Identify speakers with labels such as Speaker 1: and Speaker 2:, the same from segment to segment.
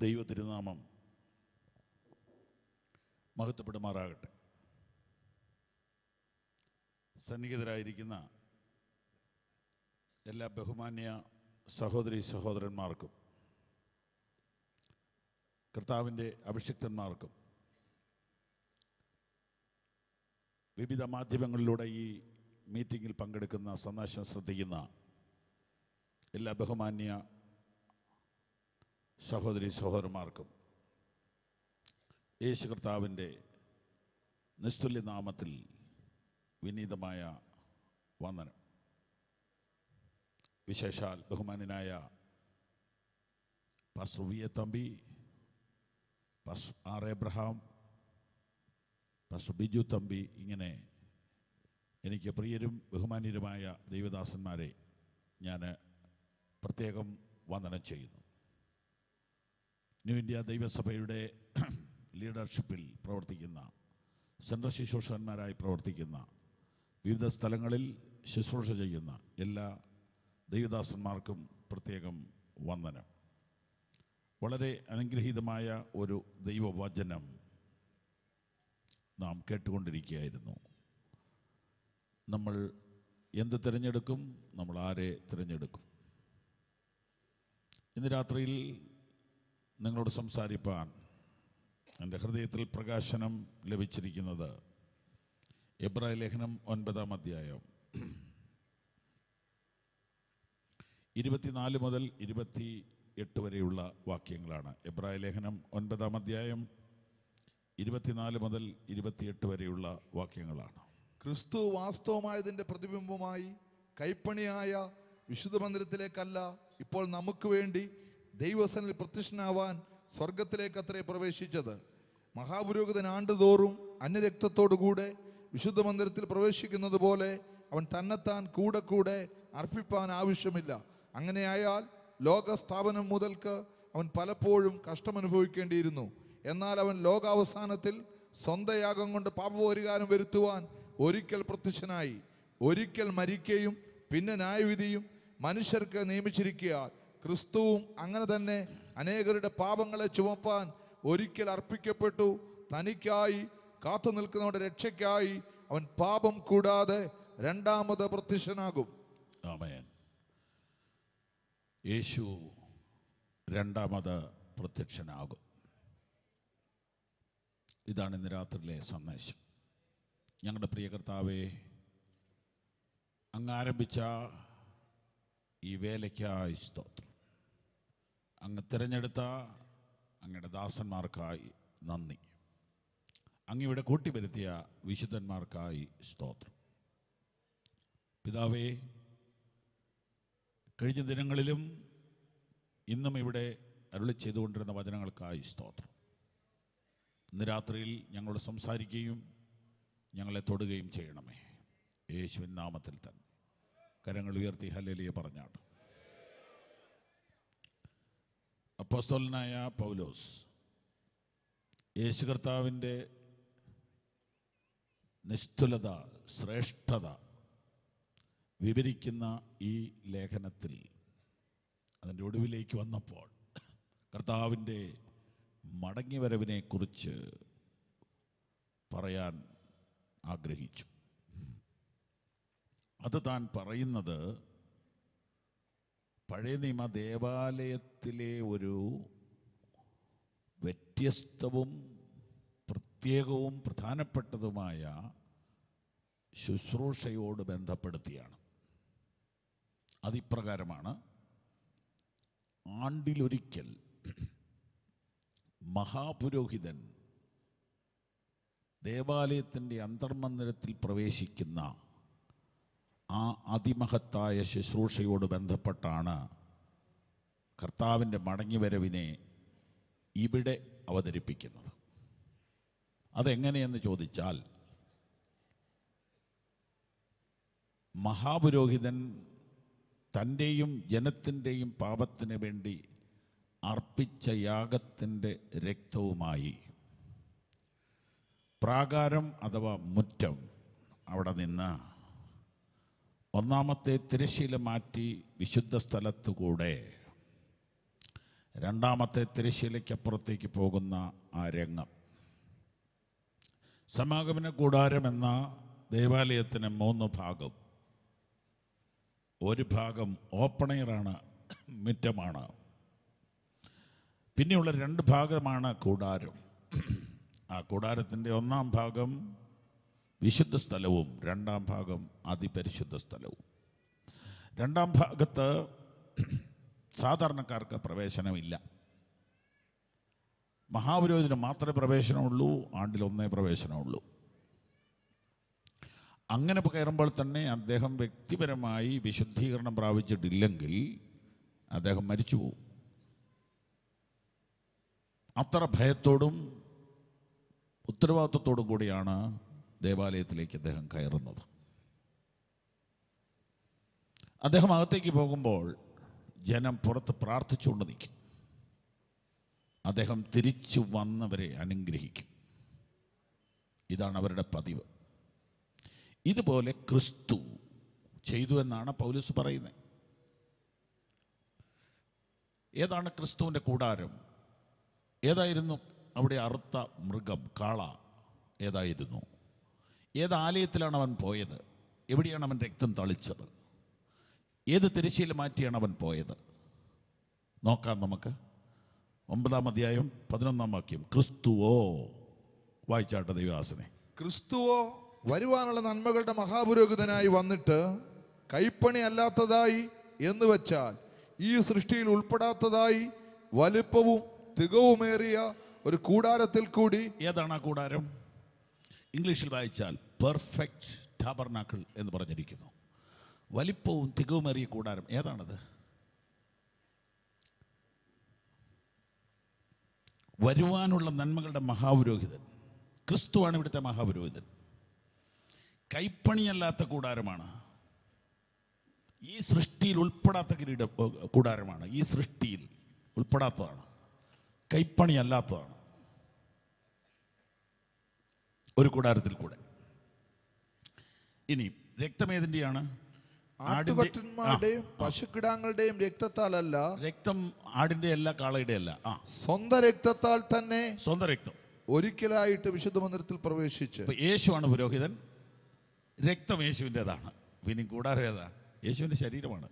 Speaker 1: ദൈവ തിരുനാമം മഹത്വപ്പെടുമാറാകട്ടെ സന്നിഹിതരായിരിക്കുന്ന എല്ലാ ബഹുമാന്യ സഹോദരി സഹോദരന്മാർക്കും കർത്താവിൻ്റെ അഭിഷിക്തന്മാർക്കും വിവിധ മാധ്യമങ്ങളിലൂടെ ഈ മീറ്റിങ്ങിൽ പങ്കെടുക്കുന്ന സന്ദേശം ശ്രദ്ധിക്കുന്ന എല്ലാ ബഹുമാന്യ സഹോദരി സഹോദരന്മാർക്കും യേശു കർത്താവിൻ്റെ നിസ്തുല്യ നാമത്തിൽ വിനീതമായ വന്ദനം വിശേഷാൽ ബഹുമാന്യനായ pastor V A Thampi pastor R Abraham pastor Biju Thampi ഇങ്ങനെ എനിക്ക് പ്രിയരും ബഹുമാന്യരുമായ ദൈവദാസന്മാരെ ഞാൻ പ്രത്യേകം വന്ദനം ചെയ്യുന്നു ന്യൂ ഇന്ത്യ ദൈവസഭയുടെ ലീഡർഷിപ്പിൽ പ്രവർത്തിക്കുന്ന സെൻട്രൽ ശുശ്രൂഷകന്മാരായി പ്രവർത്തിക്കുന്ന വിവിധ സ്ഥലങ്ങളിൽ ശുശ്രൂഷ ചെയ്യുന്ന എല്ലാ ദൈവദാസന്മാർക്കും പ്രത്യേകം വന്ദനം വളരെ അനുഗ്രഹീതമായ ഒരു ദൈവവചനം നാം കേട്ടുകൊണ്ടിരിക്കുകയായിരുന്നു നമ്മൾ എന്ത് തിരഞ്ഞെടുക്കും നമ്മൾ ആരെ തിരഞ്ഞെടുക്കും ഇന്ന് രാത്രിയിൽ നിങ്ങളോട് സംസാരിപ്പാൻ എൻ്റെ ഹൃദയത്തിൽ പ്രകാശനം ലഭിച്ചിരിക്കുന്നത് എബ്രായ ലേഖനം ഒൻപതാം അധ്യായം ഇരുപത്തിനാല് മുതൽ ഇരുപത്തി എട്ട് വരെയുള്ള വാക്യങ്ങളാണ് എബ്രായ ലേഖനം ഒൻപതാം അധ്യായം ഇരുപത്തിനാല് മുതൽ ഇരുപത്തിയെട്ട് വരെയുള്ള വാക്യങ്ങളാണ്
Speaker 2: ക്രിസ്തു വാസ്തവമായതിന്റെ പ്രതിബിംബമായി കൈപ്പണിയായ വിശുദ്ധ മന്ദിരത്തിലേക്കല്ല ഇപ്പോൾ നമുക്ക് വേണ്ടി ദൈവസനിൽ പ്രത്യക്ഷനാവാൻ സ്വർഗത്തിലേക്ക് അത്രേ പ്രവേശിച്ചത് മഹാപുരോഹിതൻ ആണ്ടുതോറും അന്യരക്തത്തോടുകൂടെ വിശുദ്ധ മന്ദിരത്തിൽ പ്രവേശിക്കുന്നത് പോലെ അവൻ തന്നെത്താൻ കൂടെ കൂടെ അർപ്പിപ്പാൻ ആവശ്യമില്ല അങ്ങനെയായാൽ ലോകസ്ഥാപനം മുതൽക്ക് അവൻ പലപ്പോഴും കഷ്ടമനുഭവിക്കേണ്ടിയിരുന്നു എന്നാൽ അവൻ ലോകാവസാനത്തിൽ സ്വന്തം യാഗം കൊണ്ട് പാപപരിഹാരം വരുത്തുവാൻ ഒരിക്കൽ പ്രത്യക്ഷനായി ഒരിക്കൽ മരിക്കുകയും പിന്നെ ന്യായവിധിയും മനുഷ്യർക്ക് നിയമിച്ചിരിക്കുക ക്രിസ്തുവും അങ്ങനെ തന്നെ അനേകരുടെ പാപങ്ങളെ ചുമപ്പാൻ ഒരിക്കൽ അർപ്പിക്കപ്പെട്ടു തനിക്കായി കാത്തു നിൽക്കുന്നവരുടെ രക്ഷയ്ക്കായി അവൻ പാപം കൂടാതെ രണ്ടാമത് പ്രത്യക്ഷനാകും
Speaker 1: ആമേൻ യേശു രണ്ടാമത് പ്രത്യക്ഷനാകും ഇതാണ് ഇന്ന് രാത്രിയിലെ സന്ദേശം ഞങ്ങളുടെ പ്രിയ കർത്താവെ അങ്ങ് ആരംഭിച്ച ഈ വേലയ്ക്കായി സ്തോത്രം അങ്ങ് തിരഞ്ഞെടുത്ത അങ്ങയുടെ ദാസന്മാർക്കായി നന്ദി അങ്ങിവിടെ കൂട്ടിവരുത്തിയ വിശുദ്ധന്മാർക്കായി സ്തോത്രം പിതാവേ കഴിഞ്ഞ ദിനങ്ങളിലും ഇന്നും ഇവിടെ അരുളി ചെയ്തുകൊണ്ടിരുന്ന വചനങ്ങൾക്കായി സ്തോത്രം ഇന്ന് രാത്രിയിൽ ഞങ്ങളോട് സംസാരിക്കുകയും ഞങ്ങളെ തൊടുകയും ചെയ്യണമേ യേശുവിൻ നാമത്തിൽ തന്നെ കരങ്ങൾ ഉയർത്തി ഹല്ലേലിയ പറഞ്ഞാട്ട് അപ്പോസ്തോലനായ പൗലോസ് യേശു കർത്താവിൻ്റെ നിസ്തുലത ശ്രേഷ്ഠത വിവരിക്കുന്ന ഈ ലേഖനത്തിൽ അതിൻ്റെ ഒടുവിലേക്ക് വന്നപ്പോൾ കർത്താവിൻ്റെ മടങ്ങിവരവിനെക്കുറിച്ച് പറയാൻ ആഗ്രഹിച്ചു അത് താൻ പറയുന്നത് പഴയ നിയമ ദേവാലയത്തിലെ ഒരു വ്യത്യസ്തവും പ്രത്യേകവും പ്രധാനപ്പെട്ടതുമായ ശുശ്രൂഷയോട് ബന്ധപ്പെടുത്തിയാണ് അതിപ്രകാരമാണ് ആണ്ടിലൊരിക്കൽ മഹാപുരോഹിതൻ ദേവാലയത്തിൻ്റെ അന്തർമന്ദിരത്തിൽ പ്രവേശിക്കുന്ന ആ അതിമഹത്തായ ശുശ്രൂഷയോട് ബന്ധപ്പെട്ടാണ് കർത്താവിൻ്റെ മടങ്ങിവരവിനെ ഇവിടെ അവതരിപ്പിക്കുന്നത് അതെങ്ങനെയെന്ന് ചോദിച്ചാൽ മഹാപുരോഹിതൻ തൻ്റെയും ജനത്തിൻ്റെയും പാപത്തിന് വേണ്ടി അർപ്പിച്ച യാഗത്തിൻ്റെ രക്തവുമായി പ്രാകാരം അഥവാ മുറ്റം അവിടെ നിന്ന് ഒന്നാമത്തെ തിരശീല മാറ്റി വിശുദ്ധ സ്ഥലത്തുകൂടെ രണ്ടാമത്തെ തിരശ്ശീലയ്ക്കപ്പുറത്തേക്ക് പോകുന്ന ആ രംഗം സമാഗമന കൂടാരം എന്ന ദേവാലയത്തിന് മൂന്ന് ഭാഗം ഒരു ഭാഗം ഓപ്പണയറാണ് മുറ്റമാണ് പിന്നെയുള്ള രണ്ട് ഭാഗമാണ് കൂടാരം ആ കൂടാരത്തിൻ്റെ ഒന്നാം ഭാഗം വിശുദ്ധ സ്ഥലവും രണ്ടാം ഭാഗം അതിപരിശുദ്ധ സ്ഥലവും രണ്ടാം ഭാഗത്ത് സാധാരണക്കാർക്ക് പ്രവേശനമില്ല മഹാപുരോഹിതന് മാത്രമേ പ്രവേശനമുള്ളൂ ആണ്ടിൽ ഒന്നേ പ്രവേശനമുള്ളൂ അങ്ങനെ കയറുമ്പോൾ തന്നെ അദ്ദേഹം വ്യക്തിപരമായി വിശുദ്ധീകരണം പ്രാപിച്ചിട്ടില്ലെങ്കിൽ അദ്ദേഹം മരിച്ചു പോകും അത്ര ഭയത്തോടും ഉത്തരവാദിത്വത്തോടും കൂടിയാണ് ദേവാലയത്തിലേക്ക് അദ്ദേഹം കയറുന്നത് അദ്ദേഹം അകത്തേക്ക് പോകുമ്പോൾ ജനം പുറത്ത് പ്രാർത്ഥിച്ചുകൊണ്ട് നിൽക്കും അദ്ദേഹം തിരിച്ചു വന്നവരെ അനുഗ്രഹിക്കും ഇതാണ് അവരുടെ പതിവ് ഇതുപോലെ ക്രിസ്തു ചെയ്തു എന്നാണ് പൗലൂസ് പറയുന്നത് ഏതാണ് ക്രിസ്തുവിൻ്റെ കൂടാരം ഏതായിരുന്നു അവിടെ അറുത്ത മൃഗം കാള ഏതായിരുന്നു ഏത് ആലയത്തിലാണ് അവൻ പോയത് എവിടെയാണ് അവൻ രക്തം തളിച്ചത് ഏത് തിരശ്ശീല മാറ്റിയാണ് അവൻ പോയത് നോക്കാം നമുക്ക് ഒമ്പതാം അധ്യായം പതിനൊന്നാം വാക്യം ക്രിസ്തുവോ വായിച്ചാട്ടെ ദൈവദാസനെ
Speaker 2: ക്രിസ്തുവോ വരുവാനുള്ള നന്മകളുടെ മഹാപുരോഹിതനായി വന്നിട്ട് കൈപ്പണി അല്ലാത്തതായി എന്ന് വെച്ചാൽ ഈ സൃഷ്ടിയിൽ ഉൾപ്പെടാത്തതായി വലിപ്പവും തികവുമേറിയ ഒരു കൂടാരത്തിൽ കൂടി
Speaker 1: ഏതാണ് ആ കൂടാരം ഇംഗ്ലീഷിൽ വായിച്ചാൽ പെർഫെക്റ്റ് ടാബർനാക്കിൾ എന്ന് പറഞ്ഞിരിക്കുന്നു വലിപ്പവും തികവുമേറിയ കൂടാരം ഏതാണത് വരുവാനുള്ള നന്മകളുടെ മഹാപുരോഹിതൻ ക്രിസ്തുവാണ് ഇവിടുത്തെ മഹാപുരോഹിതൻ കൈപ്പണിയല്ലാത്ത കൂടാരമാണ് ഈ സൃഷ്ടിയിൽ ഉൾപ്പെടാത്ത കിരീട കൂടാരമാണ് ഈ സൃഷ്ടിയിൽ ഉൾപ്പെടാത്തതാണ് കൈപ്പണിയല്ലാത്തതാണ് ഒരു കൂടാരത്തിൽ കൂടെ ഇനി രക്തമേതിൻ്റെയാണ് ആടിൻ്റെ ആ,
Speaker 2: ആട്ടുകൊറ്റന്മാരുടെയും പശുക്കിടാങ്ങളുടെയും രക്തത്താലല്ല
Speaker 1: രക്തം ആടിൻ്റെ അല്ല കാളയുടെ അല്ല ആ
Speaker 2: സ്വന്തം രക്തത്താൽ തന്നെ
Speaker 1: സ്വന്തം രക്തം
Speaker 2: ഒരിക്കലായിട്ട് വിശുദ്ധ മന്ദിരത്തിൽ പ്രവേശിച്ച്
Speaker 1: ഇപ്പൊ യേശുവാണ് പുരോഹിതൻ രക്തം യേശുവിൻ്റെതാണ് പിന്നെ കൂടാരം ഏതാ യേശുവിൻ്റെ ശരീരമാണ്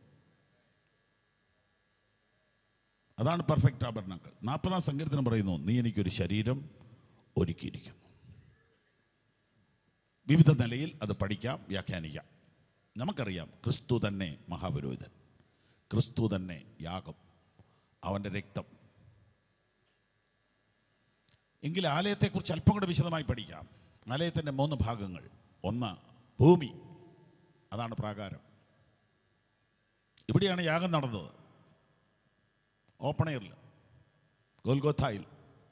Speaker 1: അതാണ് പെർഫെക്റ്റ് ആഭരണങ്ങൾ നാൽപ്പതാം സങ്കീർത്തനം പറയുന്നു നീ എനിക്കൊരു ശരീരം ഒരുക്കിയിരിക്കുന്നു വിവിധ നിലയിൽ അത് പഠിക്കാം വ്യാഖ്യാനിക്കാം നമുക്കറിയാം ക്രിസ്തു തന്നെ മഹാപുരോഹിതൻ ക്രിസ്തു തന്നെ യാഗം അവൻ്റെ രക്തം എങ്കിൽ ആലയത്തെക്കുറിച്ച് അല്പം കൂടെ വിശദമായി പഠിക്കാം ആലയത്തിൻ്റെ മൂന്ന് ഭാഗങ്ങൾ ഒന്ന് ഭൂമി അതാണ് പ്രാകാരം ഇവിടെയാണ് യാഗം നടന്നത് ഓപ്പൺ എയറിൽ ഗോൽഗോത്തായിൽ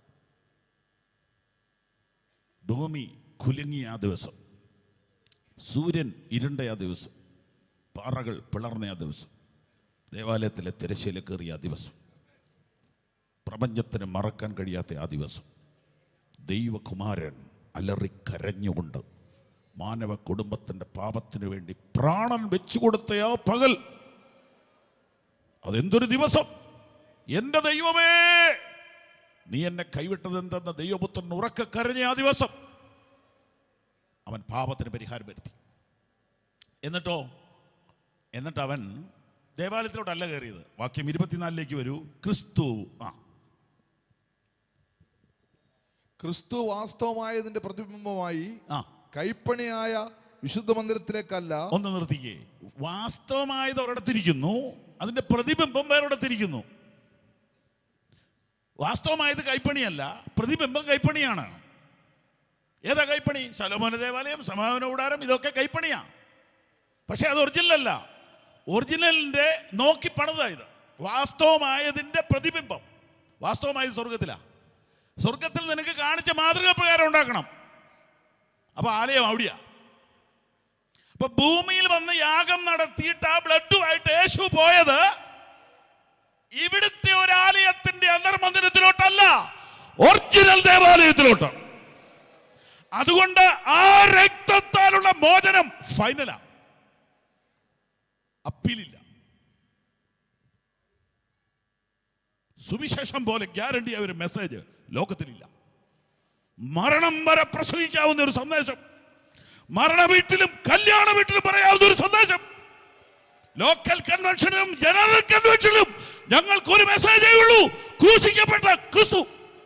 Speaker 1: ഭൂമി കുലുങ്ങിയ ആ ദിവസം സൂര്യൻ ഇരുണ്ട ആ ദിവസം പാറകൾ പിളർന്ന ആ ദിവസം ദേവാലയത്തിലെ തിരശ്ശീല കയറിയ ആ ദിവസം പ്രപഞ്ചത്തിന് മറക്കാൻ കഴിയാത്ത ആ ദിവസം ദൈവകുമാരൻ അലറിക്കരഞ്ഞുകൊണ്ട് മാനവ കുടുംബത്തിൻ്റെ പാപത്തിന് വേണ്ടി പ്രാണൻ വെച്ചു കൊടുത്ത ആ പകൽ അതെന്തൊരു ദിവസം എൻ്റെ ദൈവമേ നീ എന്നെ കൈവിട്ടത് എന്തെന്ന് ദൈവപുത്രൻ ഉറക്കെ കരഞ്ഞ ആ ദിവസം അവൻ പാപത്തിന് പരിഹാരം വരുത്തി എന്നിട്ടോ എന്നിട്ട് അവൻ ദേവാലയത്തിലോട്ടല്ല കയറിയത് വാക്യം ഇരുപത്തിനാലിലേക്ക് വരൂ ക്രിസ്തു ആ
Speaker 2: ക്രിസ്തു വാസ്തവമായതിന്റെ പ്രതിബിംബമായി
Speaker 1: ആ
Speaker 2: കൈപ്പണിയായ വിശുദ്ധ മന്ദിരത്തിലേക്കല്ല
Speaker 1: ഒന്ന് നിർത്തിക്കേ വാസ്തവമായത് ഒരിടത്തിരിക്കുന്നു അതിന്റെ പ്രതിബിംബം വേറൊരിടത്തിരിക്കുന്നു വാസ്തവമായത് കൈപ്പണിയല്ല പ്രതിബിംബം കൈപ്പണിയാണ് ഏതാ കൈപ്പണി ശലോമോന ദേവാലയം സമാപന കൂടാരം ഇതൊക്കെ കൈപ്പണിയാ പക്ഷെ അത് ഒറിജിനൽ അല്ല ഒറിജിനലിന്റെ നോക്കി പണിതാ ഇത് വാസ്തവമായതിന്റെ പ്രതിബിംബം വാസ്തവമായത് സ്വർഗത്തിലാ സ്വർഗത്തിൽ നിനക്ക് കാണിച്ച മാതൃക പ്രകാരം ഉണ്ടാക്കണം അപ്പൊ ആലയം അവിടെയാ അപ്പൊ ഭൂമിയിൽ വന്ന് യാഗം നടത്തിയിട്ട് ആ ബ്ലഡുമായിട്ട് യേശു പോയത് ഇവിടുത്തെ ഒരു ആലയത്തിന്റെ അന്തർമന്ദിരത്തിലോട്ടല്ല ഒറിജിനൽ ദേവാലയത്തിലോട്ട് അതുകൊണ്ട് ആ രക്തത്താലുള്ള മോചനം ഫൈനലാ അപ്പീലില്ല സുവിശേഷം പോലെ ഗ്യാരണ്ടി ആയ ഒരു മെസ്സേജ് ലോകത്തിലില്ല മരണം വരെ പ്രസംഗിക്കാവുന്ന ഒരു സന്ദേശം മരണ വീട്ടിലും കല്യാണ വീട്ടിലും പറയാവുന്ന ഒരു സന്ദേശം ലോക്കൽ കൺവെൻഷനിലും ജനറൽ കൺവെൻഷനിലും ഞങ്ങൾക്ക് ഒരു മെസ്സേജേ ഉള്ളൂ ക്രൂശിക്കപ്പെട്ട ക്രിസ്തു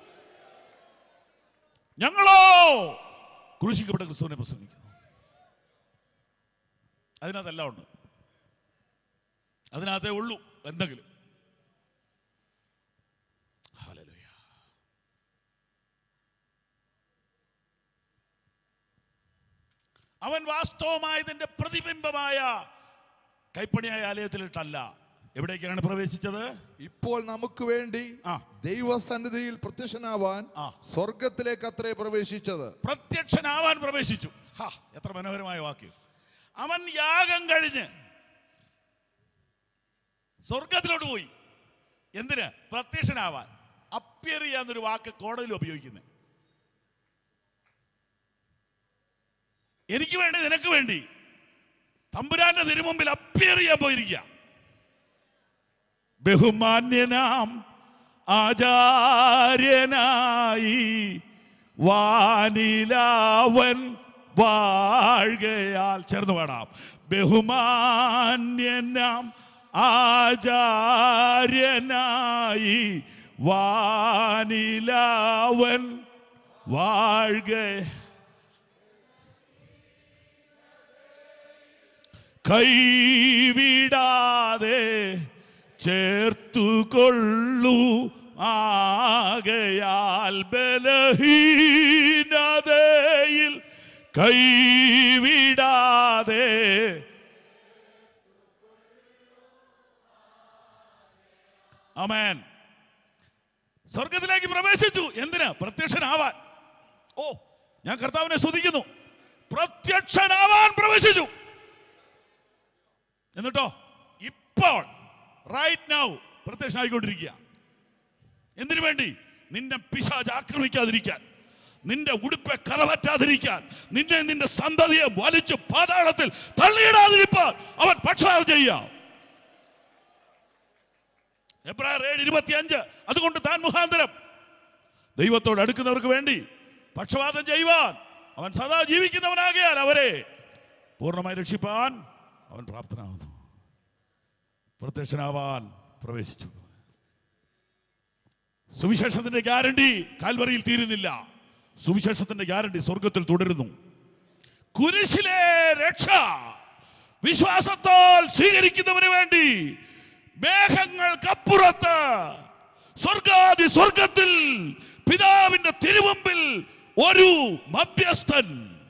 Speaker 1: ഞങ്ങളോ ക്രൂശിക്കപ്പെട്ട ക്രിസ്തുവിനെ പ്രസംഗിക്കുന്നു അതിനകത്തെല്ലാം ഉണ്ട് അതിനകത്തേ ഉള്ളൂ എന്തെങ്കിലും ഹല്ലേലൂയ. അവൻ വാസ്തവമായതിന്റെ പ്രതിബിംബമായ കൈപ്പണിയായ ആലയത്തിലിട്ടല്ല എവിടേക്കാണ് പ്രവേശിച്ചത്
Speaker 2: ഇപ്പോൾ നമുക്ക് വേണ്ടി
Speaker 1: ആ.
Speaker 2: ദൈവസന്നിധിയിൽ പ്രത്യക്ഷനാവാൻ
Speaker 1: ആ.
Speaker 2: സ്വർഗത്തിലേക്ക് അത്രേ പ്രവേശിച്ചത്
Speaker 1: പ്രത്യക്ഷനാവാൻ പ്രവേശിച്ചു ഹാ എത്ര മനോഹരമായ വാക്യം അവൻ യാഗം കഴിഞ്ഞ് സ്വർഗത്തിലോട്ട് പോയി എന്തിന് പ്രത്യക്ഷനാവാൻ അപ്പിയർ ചെയ്യാന്നൊരു വാക്ക് കോടതിയിൽ ഉപയോഗിക്കുന്നത് എനിക്ക് വേണ്ടി നിനക്ക് വേണ്ടി തമ്പുരാന്റെ തിരുമുമ്പിൽ അപ്പിയർ ചെയ്യാൻ പോയിരിക്കുക ബഹുമാന്യനാം ആചാര്യനായി വാനിലാവൻ വാഴുകയാൽ ചേർന്ന് പാടാം ബഹുമാന്യനാം ആചാര്യനായി വാനിലാവൻ വാഴുക കൈവിടാതെ ചേർത്തുകൊള്ളു ആകയാൽ ബലഹീനതയിൽ കൈവിടാതെ അമേൻ സ്വർഗത്തിലേക്ക് പ്രവേശിച്ചു എന്തിനാ പ്രത്യക്ഷനാവാൻ ഓ ഞാൻ കർത്താവിനെ സ്തുതിക്കുന്നു പ്രത്യക്ഷനാവാൻ പ്രവേശിച്ചു എന്നിട്ടോ ഇപ്പോൾ റൈറ്റ് നൗ പ്രത്യക്ഷനായിക്കൊണ്ടിരിക്കുക എന്തിനു വേണ്ടി നിന്നെ പിശാജ് ആക്രമിക്കാതിരിക്കാൻ നിന്റെ ഉടുപ്പെ കറവറ്റാതിരിക്കാൻ നിന്നെ നിന്റെ സന്തതിയെ വലിച്ചു പാതാളത്തിൽ തള്ളിയിടാതിരിക്കാൻ അവൻ പക്ഷാതം ചെയ്യാം എബ്രായർ ഏഴ് ഇരുപത്തി അഞ്ച് അതുകൊണ്ട് താൻ മുഖാന്തരം ദൈവത്തോട് അടുക്കുന്നവർക്ക് വേണ്ടി പക്ഷപാതം ചെയ്യുവാൻ അവൻ സദാ ജീവിക്കുന്നവനാകിയാൽ അവരെ പൂർണ്ണമായി രക്ഷിപ്പാൻ അവൻ പ്രാപ്തനാകുന്നു പ്രത്യക്ഷനാവാൻ പ്രവേശിച്ചു സുവിശേഷത്തിന്റെ ഗ്യാരണ്ടി കാൽവറിയിൽ തീരുന്നില്ല സുവിശേഷത്തിന്റെ ഗ്യാരണ്ടി സ്വർഗത്തിൽ തുടരുന്നു കുരിശിലെ രക്ഷ വിശ്വാസത്താൽ സ്വീകരിക്കുന്നവന് വേണ്ടി മേഘങ്ങൾക്കപ്പുറത്ത് സ്വർഗാദി സ്വർഗത്തിൽ പിതാവിന്റെ തിരുമുമ്പിൽ ഒരു മധ്യസ്ഥൻ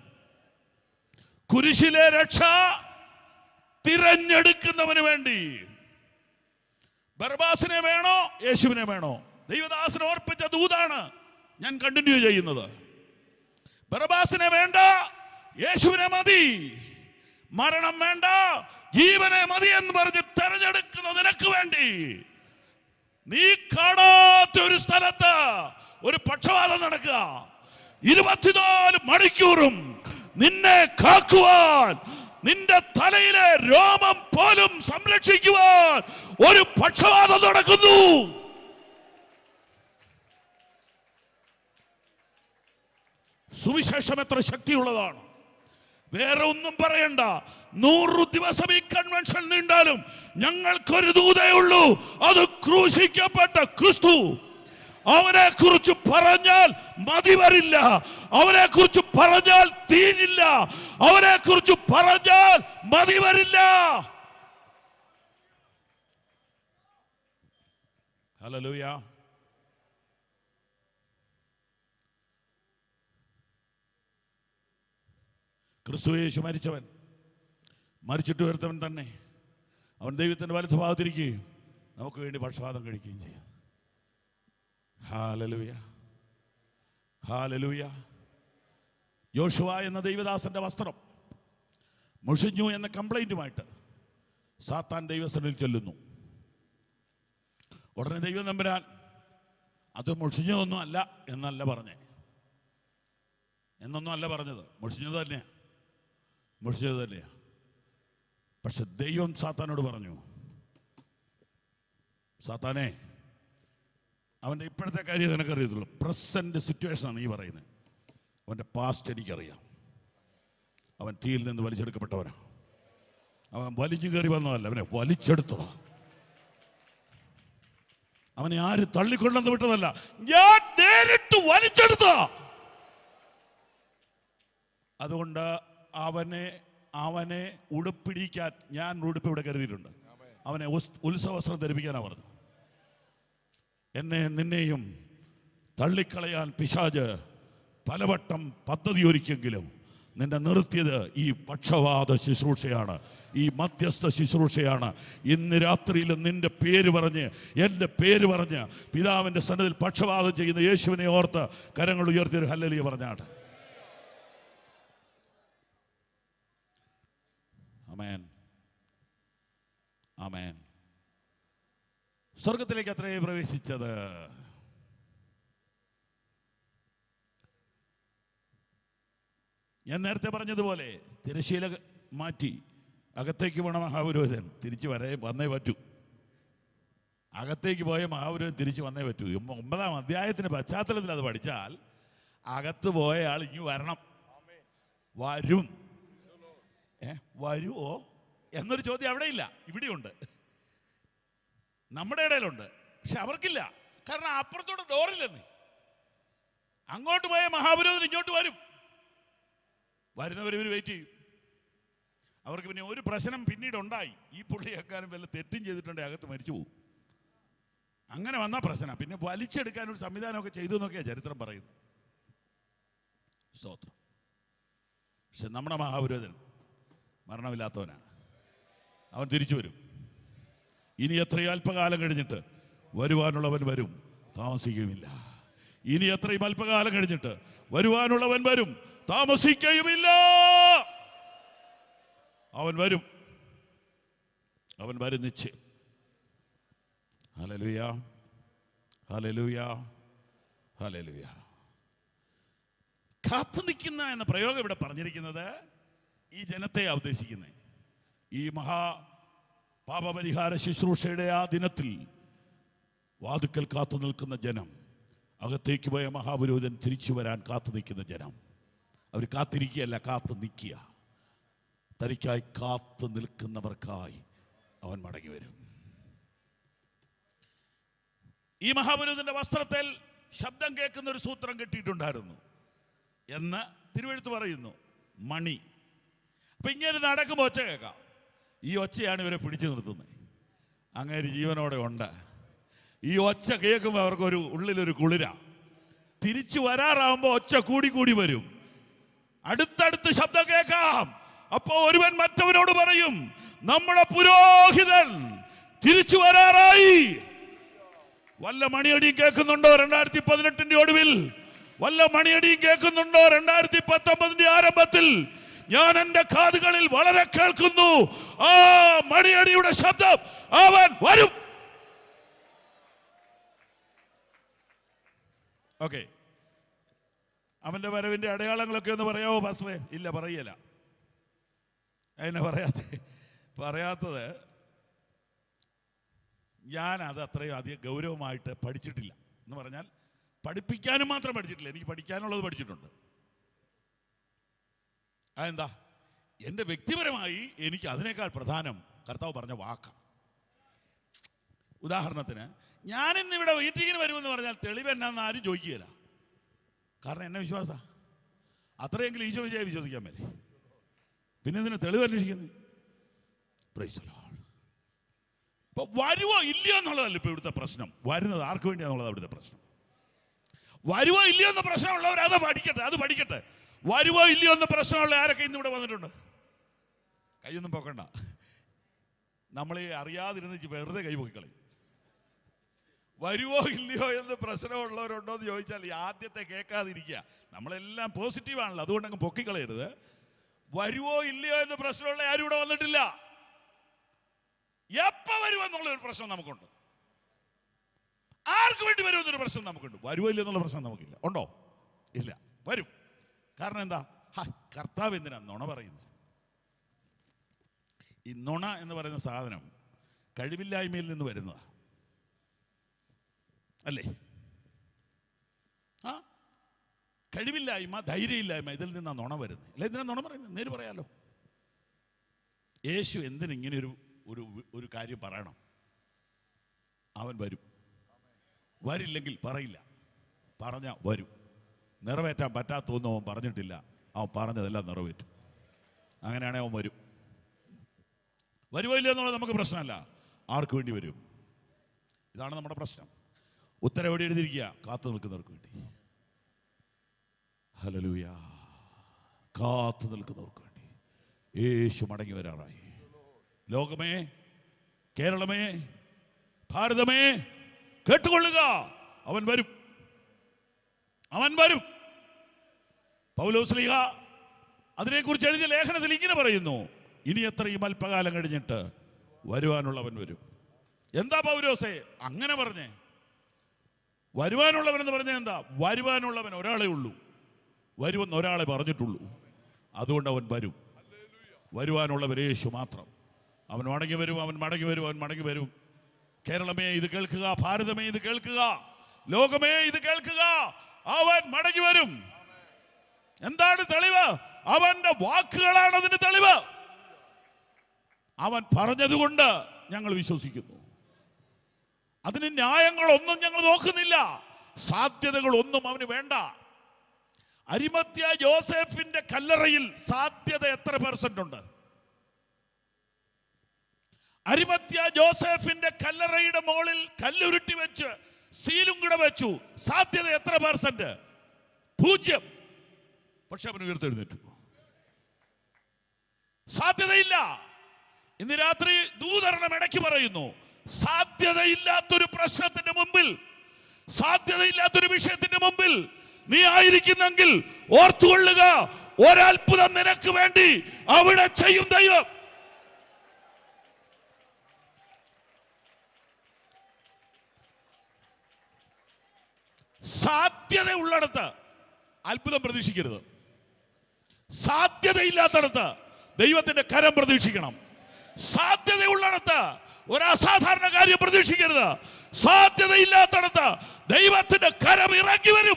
Speaker 1: കുരിശിലെ രക്ഷ തിരഞ്ഞെടുക്കുന്നവന് വേണ്ടി ബർബാസിനെ വേണോ യേശുവിനെ വേണോ ദൈവദാസനെ ഓർപ്പിച്ച ദൂതാണ് ഞാൻ കണ്ടിന്യൂ ചെയ്യുന്നത് ബർബാസിനെ വേണ്ട യേശുവിനെ മതി മരണം വേണ്ട ജീവനെ മതി എന്ന് പറഞ്ഞ് തെരഞ്ഞെടുക്കുന്ന നിനക്ക് വേണ്ടി നീ കാണാത്ത ഒരു സ്ഥലത്ത് ഒരു പക്ഷപാതം നടക്കുക ഇരുപത്തിനാല് മണിക്കൂറും നിന്നെ കാക്കുവാൻ നിന്റെ തലയിലെ രോമം പോലും സംരക്ഷിക്കുവാൻ ഒരു പക്ഷപാതം നടക്കുന്നു സുവിശേഷം എത്ര ശക്തിയുള്ളതാണ് വേറെ ഒന്നും പറയണ്ട നൂറു ദിവസം ഈ കൺവെൻഷൻ നീണ്ടാലും ഞങ്ങൾക്കൊരു ദൂതേ ഉള്ളൂ അത് ക്രൂശിക്കപ്പെട്ട ക്രിസ്തു അവനെ കുറിച്ച് പറഞ്ഞാൽ മതി വരില്ല അവനെ കുറിച്ച് പറഞ്ഞാൽ തീരില്ല അവനെ കുറിച്ച് പറഞ്ഞാൽ മതി വരില്ല ഹല്ലേലൂയ ക്രിസ്തു യേശു മരിച്ചവൻ മരിച്ചിട്ട് വരുത്തവൻ തന്നെ അവൻ ദൈവത്തിൻ്റെ വലത്ത് ഭാഗത്തിരിക്കുകയും നമുക്ക് വേണ്ടി പക്ഷപാതം കഴിക്കുകയും ചെയ്യും ഹാലലൂയ ഹാലലൂയ യോശുവ എന്ന ദൈവദാസന്റെ വസ്ത്രം മുഷിഞ്ഞു എന്ന കംപ്ലൈൻറ്റുമായിട്ട് സാത്താൻ ദൈവസ്ഥനിൽ ചെല്ലുന്നു ഉടനെ ദൈവം നമ്പരാൻ അത് മുഷിഞ്ഞതൊന്നും അല്ല എന്നല്ല പറഞ്ഞേ എന്നൊന്നും അല്ല പറഞ്ഞത് മുഷിഞ്ഞത് തന്നെയാ മുഷിഞ്ഞത് തന്നെയാ പക്ഷെ ദൈവം സാത്താനോട് പറഞ്ഞു സാത്താനെ അവൻ്റെ ഇപ്പോഴത്തെ കാര്യം നിനക്കറിയത്തുള്ളൂ പ്രസൻറ്റ് സിറ്റുവേഷനാണ് നീ പറയുന്നത് അവൻ്റെ പാസ്റ്റ് എനിക്കറിയാം അവൻ തീയിൽ നിന്ന് വലിച്ചെടുക്കപ്പെട്ടവനാ അവൻ വലിഞ്ഞു കയറി വന്നതല്ല അവനെ വലിച്ചെടുത്തതാ അവനെ ആര് തള്ളിക്കൊണ്ടെന്ന് വിട്ടതല്ല ഞാൻ നേരിട്ട് വലിച്ചെടുത്ത അതുകൊണ്ട് അവനെ അവനെ ഉടുപ്പിടിക്കാൻ ഞാൻ ഉടുപ്പ് ഇവിടെ കരുതിയിട്ടുണ്ട് അവനെ ഉസ്- ഉത്സവസ്ത്രം ധരിപ്പിക്കാനാണ് പറഞ്ഞു എന്നെ നിന്നെയും തള്ളിക്കളയാൻ പിശാജ് പലവട്ടം പദ്ധതി ഒരുക്കെങ്കിലും നിന്നെ നിർത്തിയത് ഈ പക്ഷവാത ശുശ്രൂഷയാണ് ഈ മധ്യസ്ഥ ശുശ്രൂഷയാണ് ഇന്ന് രാത്രിയിൽ നിന്റെ പേര് പറഞ്ഞ് എൻ്റെ പേര് പറഞ്ഞ് പിതാവിൻ്റെ സന്നദ്ധയിൽ പക്ഷവാതം ചെയ്യുന്ന യേശുവിനെ ഓർത്ത് കരങ്ങൾ ഉയർത്തിയൊരു ഹല്ലലിയ പറഞ്ഞാട്ട് അമേൻ അമേൻ സ്വർഗത്തിലേക്ക് അത്രേ പ്രവേശിച്ചത് ഞാൻ നേരത്തെ പറഞ്ഞതുപോലെ തിരശീല മാറ്റി അകത്തേക്ക് പോണ മഹാപുരോഹിതൻ തിരിച്ചു വരേ വന്നേ പറ്റൂ അകത്തേക്ക് പോയ മഹാപുരോഹിതൻ തിരിച്ചു വന്നേ പറ്റൂ ഒമ്പ- ഒമ്പതാം അധ്യായത്തിന്റെ പശ്ചാത്തലത്തിൽ അത് പഠിച്ചാൽ അകത്ത് പോയ ആൾ ഇങ്ങ് വരണം വരും ഏ വരുമോ എന്നൊരു ചോദ്യം അവിടെ ഇല്ല ഇവിടെയുണ്ട് നമ്മുടെ ഇടയിലുണ്ട് പക്ഷെ അവർക്കില്ല കാരണം അപ്പുറത്തോട്ട് ഡോറില്ലെന്ന് അങ്ങോട്ട് പോയ മഹാപുരോഹിതൻ ഇങ്ങോട്ട് വരും വരുന്നവർ ഇവർ വെയിറ്റ് ചെയ്യും അവർക്ക് പിന്നെ ഒരു പ്രശ്നം പിന്നീട് ഉണ്ടായി ഈ പുള്ളി എക്കാനും വല്ല തെറ്റും ചെയ്തിട്ടുണ്ടെങ്കിൽ അകത്ത് മരിച്ചു പോകും അങ്ങനെ വന്ന പ്രശ്നം പിന്നെ വലിച്ചെടുക്കാൻ ഒരു സംവിധാനമൊക്കെ ചെയ്തു എന്നൊക്കെയാണ് ചരിത്രം പറയുന്നത് സ്തോത്രം പക്ഷെ നമ്മുടെ മഹാപുരോഹിതൻ മരണമില്ലാത്തവനാണ് അവൻ തിരിച്ചു വരും ഇനി എത്രയും അല്പകാലം കഴിഞ്ഞിട്ട് വരുവാനുള്ളവൻ വരും താമസിക്കുകയുമില്ല ഇനി എത്രയും അല്പകാലം കഴിഞ്ഞിട്ട് വരുവാനുള്ളവൻ വരും താമസിക്കുകയുമില്ല അവൻ വരും അവൻ വരും നിശ്ചയം ഹലലുയ ഹലലുയ ഹലലുയ കാത്തു നിൽക്കുന്ന എന്ന പ്രയോഗം ഇവിടെ പറഞ്ഞിരിക്കുന്നത് ഈ ജനത്തെ ഉദ്ദേശിക്കുന്നത് ഈ മഹാ പാപപരിഹാര ശുശ്രൂഷയുടെ ആ ദിനത്തിൽ വാതുക്കൽ കാത്തു നിൽക്കുന്ന ജനം അകത്തേക്ക് പോയ മഹാപുരോഹിതൻ തിരിച്ചു വരാൻ കാത്തു നിൽക്കുന്ന ജനം അവർ കാത്തിരിക്കുകയല്ല കാത്തു നിൽക്കുക തനിക്കായി കാത്തു നിൽക്കുന്നവർക്കായി അവൻ മടങ്ങി വരും ഈ മഹാപുരോഹിതന്റെ വസ്ത്രത്തിൽ ശബ്ദം കേൾക്കുന്ന ഒരു സൂത്രം കെട്ടിയിട്ടുണ്ടായിരുന്നു എന്ന് തിരുവഴുത്ത് പറയുന്നു മണി അപ്പൊ ഇങ്ങനെ നടക്കുമ്പോൾ ഒച്ച കേൾക്കാം ഈ ഒച്ചയാണ് ഇവരെ പിടിച്ചു നിർത്തുന്നത് അങ്ങനെ ജീവനോടെ ഉണ്ട് ഈ ഒച്ച കേൾക്കുമ്പോൾ അവർക്കൊരു ഉള്ളിലൊരു കുളിര തിരിച്ചു വരാറാവുമ്പോൾ ഒച്ച കൂടി കൂടി വരും അടുത്തടുത്ത് ശബ്ദം കേൾക്കാം അപ്പോ ഒരുവൻ മറ്റവനോട് പറയും നമ്മുടെ പുരോഹിതൻ തിരിച്ചു വരാറായി വല്ല മണിയടിയും കേൾക്കുന്നുണ്ടോ രണ്ടായിരത്തി പതിനെട്ടിന്റെ ഒടുവിൽ വല്ല മണിയടിയും കേൾക്കുന്നുണ്ടോ രണ്ടായിരത്തി പത്തൊമ്പതിന്റെ ആരംഭത്തിൽ ഞാൻ എന്റെ കാതുകളിൽ വളരെ കേൾക്കുന്നു ആ മണിയടിയുടെ ശബ്ദം അവൻ വരും ഓക്കെ അവന്റെ വരവിന്റെ അടയാളങ്ങളൊക്കെ ഒന്ന് പറയാവോ പാസ്റ്ററെ ഇല്ല പറയല അതിനെ പറയാത്ത പറയാത്തത് ഞാൻ അത് അത്രയും അധികം ഗൗരവമായിട്ട് പഠിച്ചിട്ടില്ല എന്ന് പറഞ്ഞാൽ പഠിപ്പിക്കാനും മാത്രം പഠിച്ചിട്ടില്ല എനിക്ക് പഠിക്കാനുള്ളത് പഠിച്ചിട്ടുണ്ട് അതെന്താ എൻ്റെ വ്യക്തിപരമായി എനിക്ക് അതിനേക്കാൾ പ്രധാനം കർത്താവ് പറഞ്ഞ വാക്ക ഉദാഹരണത്തിന് ഞാൻ ഇന്ന് ഇവിടെ മീറ്റിങ്ങിന് വരുമെന്ന് പറഞ്ഞാൽ തെളിവ് എന്നാന്ന് ആരും ചോദിക്കുകയില്ല കാരണം എന്നെ വിശ്വാസ അത്രയെങ്കിലും ഈശോ വിജയെ വിശ്വസിക്കാൻ മേലെ പിന്നെ ഇതിന് തെളിവ് അന്വേഷിക്കുന്നത് Praise the Lord. ഇപ്പൊ വരുവോ ഇല്ലയോ എന്നുള്ളതല്ല ഇപ്പൊ ഇവിടുത്തെ പ്രശ്നം വരുന്നത് ആർക്ക് വേണ്ടിയാന്നുള്ളത് അവിടുത്തെ പ്രശ്നം വരുവോ ഇല്ലയോ എന്ന പ്രശ്നമുള്ളവർ അത് പഠിക്കട്ടെ അത് പഠിക്കട്ടെ വരുവോ ഇല്ലയോ എന്ന പ്രശ്നമുള്ള ആരൊക്കെ ഇന്ന് ഇവിടെ വന്നിട്ടുണ്ട് കൈയൊന്നും പൊക്കണ്ട നമ്മൾ ഈ അറിയാതിരുന്ന് ഇച്ചി വെറുതെ കൈ പൊക്കിക്കളയും വരുവോ ഇല്ലയോ എന്ന് പ്രശ്നമുള്ളവരുണ്ടോ എന്ന് ചോദിച്ചാൽ ഈ ആദ്യത്തെ കേൾക്കാതിരിക്കുക നമ്മളെല്ലാം പോസിറ്റീവാണല്ലോ അതുകൊണ്ട് അങ്ങ് പൊക്കിക്കളയരുത് വരുവോ ഇല്ലയോ എന്ന് പ്രശ്നമുള്ള ആരും ഇവിടെ വന്നിട്ടില്ല എപ്പോ വരുമെന്നുള്ള ഒരു പ്രശ്നം നമുക്കുണ്ട് ആർക്ക് വേണ്ടി വരുമെന്നൊരു പ്രശ്നം നമുക്കുണ്ട് വരുമോ ഇല്ല എന്നുള്ള പ്രശ്നം നമുക്കില്ല ഉണ്ടോ ഇല്ല വരും കാരണം എന്താ ഹാ കർത്താവ് എന്തിനാ നുണ പറയുന്നത് ഈ നുണ എന്ന് പറയുന്ന സാധനം കഴിവില്ലായ്മയിൽ നിന്ന് വരുന്നതാ അല്ലേ കഴിവില്ലായ്മ ധൈര്യമില്ലായ്മ ഇതിൽ നിന്നാണ് നുണ വരുന്നത് അല്ല ഇതിനാ നുണ പറയുന്നത് നേര് പറയാലോ യേശു എന്തിനിങ്ങനെ ഒരു ഒരു ഒരു കാര്യം പറയണം അവൻ വരും വരില്ലെങ്കിൽ പറയില്ല പറഞ്ഞ വരും നിറവേറ്റാൻ പറ്റാത്തൊന്നും അവൻ പറഞ്ഞിട്ടില്ല അവൻ പറഞ്ഞതെല്ലാം നിറവേറ്റും അങ്ങനെയാണെങ്കിൽ അവൻ വരും വരുമോ ഇല്ലയോ എന്നുള്ളത് നമുക്ക് പ്രശ്നമല്ല ആർക്ക് വേണ്ടി വരും ഇതാണ് നമ്മുടെ പ്രശ്നം ഉത്തരവെടി എഴുതിയിരിക്കുക കാത്തു നിൽക്കുന്നവർക്ക് വേണ്ടി ഹലലൂയ കാത്തു നിൽക്കുന്നവർക്ക് വേണ്ടി യേശു മടങ്ങി വരാറായി ലോകമേ കേരളമേ ഭാരതമേ കേട്ടുകൊള്ളുക അവൻ വരും അവൻ വരും പൗലോസ്ലിഹ അതിനെക്കുറിച്ച് എഴുതിയ ലേഖനത്തിൽ ഇങ്ങനെ പറയുന്നു ഇനി എത്രയും അല്പകാലം കഴിഞ്ഞിട്ട് വരുവാനുള്ളവൻ വരും എന്താ പൗലോസേ അങ്ങനെ പറഞ്ഞേ വരുവാനുള്ളവൻ എന്ന് പറഞ്ഞാൽ എന്താ വരുവാനുള്ളവൻ ഒരാളെ ഉള്ളൂ വരുമെന്ന് ഒരാളെ പറഞ്ഞിട്ടുള്ളൂ അതുകൊണ്ട് അവൻ വരും വരുവാനുള്ളവൻ യേശു മാത്രം അവൻ മടങ്ങി വരും അവൻ മടങ്ങി വരും അവൻ മടങ്ങി വരും കേരളമേ ഇത് കേൾക്കുക ഭാരതമേ ഇത് കേൾക്കുക ലോകമേ ഇത് കേൾക്കുക അവൻ മടങ്ങി വരും എന്താണ് തെളിവ് അവന്റെ വാക്കുകളാണ് അതിന് തെളിവ് അവൻ പറഞ്ഞതുകൊണ്ട് ഞങ്ങൾ വിശ്വസിക്കുന്നു അതിന് ന്യായങ്ങളൊന്നും ഞങ്ങൾ നോക്കുന്നില്ല സാധ്യതകളൊന്നും അവന് വേണ്ട അരിമത്യ ജോസഫിന്റെ കല്ലറയിൽ സാധ്യത എത്ര പെർസെന്റ് ഉണ്ട് അരിമത്യ ജോസഫിന്റെ കല്ലറയുടെ മുകളിൽ കല്ലുരുട്ടി വെച്ച് സീലും കൂടെ വെച്ചു സാധ്യത എത്ര പെർസെന്റ് പൂജ്യം പക്ഷെ അവൻ ഉയർത്തെഴുന്നേറ്റു സാധ്യതയില്ല ഇന്ന് രാത്രി ദൂതരണം ഇടയ്ക്ക് പറയുന്നു സാധ്യതയില്ലാത്തൊരു പ്രശ്നത്തിന്റെ മുമ്പിൽ സാധ്യതയില്ലാത്തൊരു വിഷയത്തിന്റെ മുമ്പിൽ നീ ആയിരിക്കുന്നെങ്കിൽ ഓർത്തുകൊള്ളുക ഒരത്ഭുതം നിനക്ക് വേണ്ടി അവിടെ ചെയ്യും ദൈവം സാധ്യത ഉള്ളിടത്ത് അത്ഭുതം പ്രതീക്ഷിക്കരുത് സാധ്യതയില്ലാത്തടത്ത് ദൈവത്തിന്റെ കരം പ്രതീക്ഷിക്കണം സാധ്യതയുള്ളിടത്ത് ഒരു അസാധാരണ കാര്യം പ്രതീക്ഷിക്കരുത് സാധ്യതയില്ലാത്തടത്ത് ദൈവത്തിന്റെ കരം ഇറങ്ങി വരും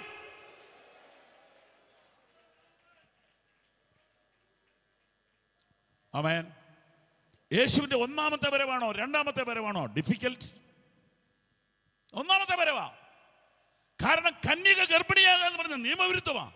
Speaker 1: അമേൻ യേശുവിന്റെ ഒന്നാമത്തെ വരവാണോ രണ്ടാമത്തെ വരവാണോ ഡിഫിക്കൽട്ട് ഒന്നാമത്തെ വരവാ കാരണം കന്യക ഗർഭിണിയാകുക എന്ന് പറഞ്ഞ നിയമവിരുദ്ധമാ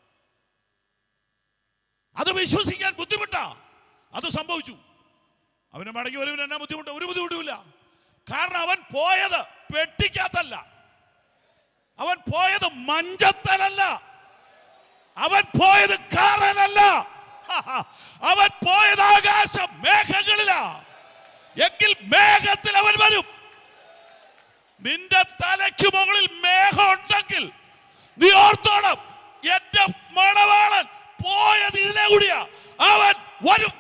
Speaker 1: അത് വിശ്വസിക്കാൻ ബുദ്ധിമുട്ടാ അത് സംഭവിച്ചു അവന് മടങ്ങി വരുവിന് എന്നാ ബുദ്ധിമുട്ട് ഒരു ബുദ്ധിമുട്ടുമില്ല കാരണം അവൻ പോയത് പെട്ടിക്കകത്തല്ല അവൻ പോയത് മഞ്ചത്തലല്ല അവൻ പോയത് കാറലല്ല അവൻ പോയത് ആകാശ മേഘങ്ങളിലാ എങ്കിൽ മേഘത്തിൽ അവൻ വരും നിന്റെ തലയ്ക്ക് മുകളിൽ മേഘം ഉണ്ടെങ്കിൽ നീ ഓർത്തോണം എന്റെ മണവാളൻ പോയത് ഇതിലെ കൂടിയാ അവൻ വരും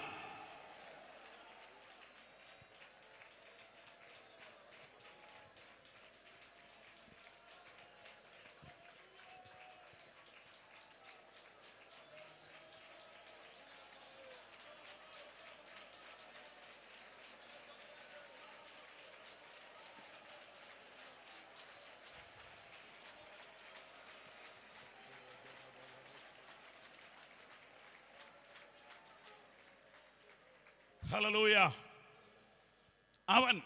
Speaker 1: ഹലലൂയ അവൻ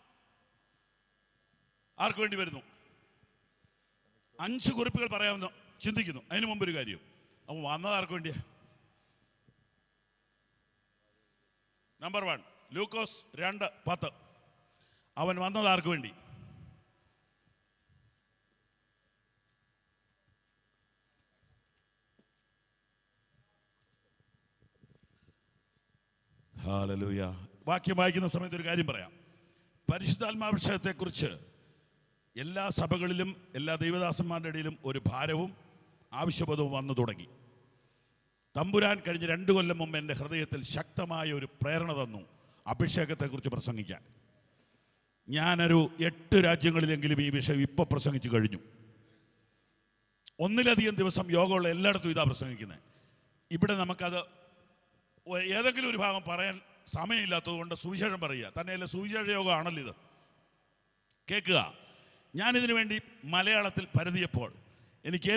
Speaker 1: ആർക്ക് വേണ്ടി വരുന്നു അഞ്ച് കുറിപ്പുകൾ പറയാമെന്ന് ചിന്തിക്കുന്നു അതിനു മുമ്പ് ഒരു കാര്യം അവൻ വന്നത് ആർക്ക് വേണ്ടിയാ നമ്പർ വൺ ലൂക്കോസ് രണ്ട് പത്ത് അവൻ വന്നത് ആർക്ക് വേണ്ടി ഹാലലൂയ വാക്യം വായിക്കുന്ന സമയത്ത് ഒരു കാര്യം പറയാം പരിശുദ്ധാത്മാഭിഷേകത്തെക്കുറിച്ച് എല്ലാ സഭകളിലും എല്ലാ ദൈവദാസന്മാരുടെ ഇടയിലും ഒരു ഭാരവും ആവശ്യബോധവും വന്നു തുടങ്ങി തമ്പുരാൻ കഴിഞ്ഞ രണ്ട് കൊല്ലം മുമ്പ് എൻ്റെ ഹൃദയത്തിൽ ശക്തമായ ഒരു പ്രേരണ തന്നു അഭിഷേകത്തെക്കുറിച്ച് പ്രസംഗിക്കാൻ ഞാനൊരു എട്ട് രാജ്യങ്ങളിലെങ്കിലും ഈ വിഷയം ഇപ്പോൾ പ്രസംഗിച്ചു കഴിഞ്ഞു ഒന്നിലധികം ദിവസം യോഗമുള്ള എല്ലായിടത്തും ഇതാ പ്രസംഗിക്കുന്നത് ഇവിടെ നമുക്കത് ഒ- ഏതെങ്കിലും ഒരു ഭാഗം പറയാൻ സമയമില്ലാത്തത് കൊണ്ട് സുവിശേഷം പറയുക തന്നെയല്ല സുവിശേഷ യോഗമാണല്ലോ ഇത് കേൾക്കുക ഞാനിതിനു വേണ്ടി മലയാളത്തിൽ പരതിയപ്പോൾ എനിക്ക്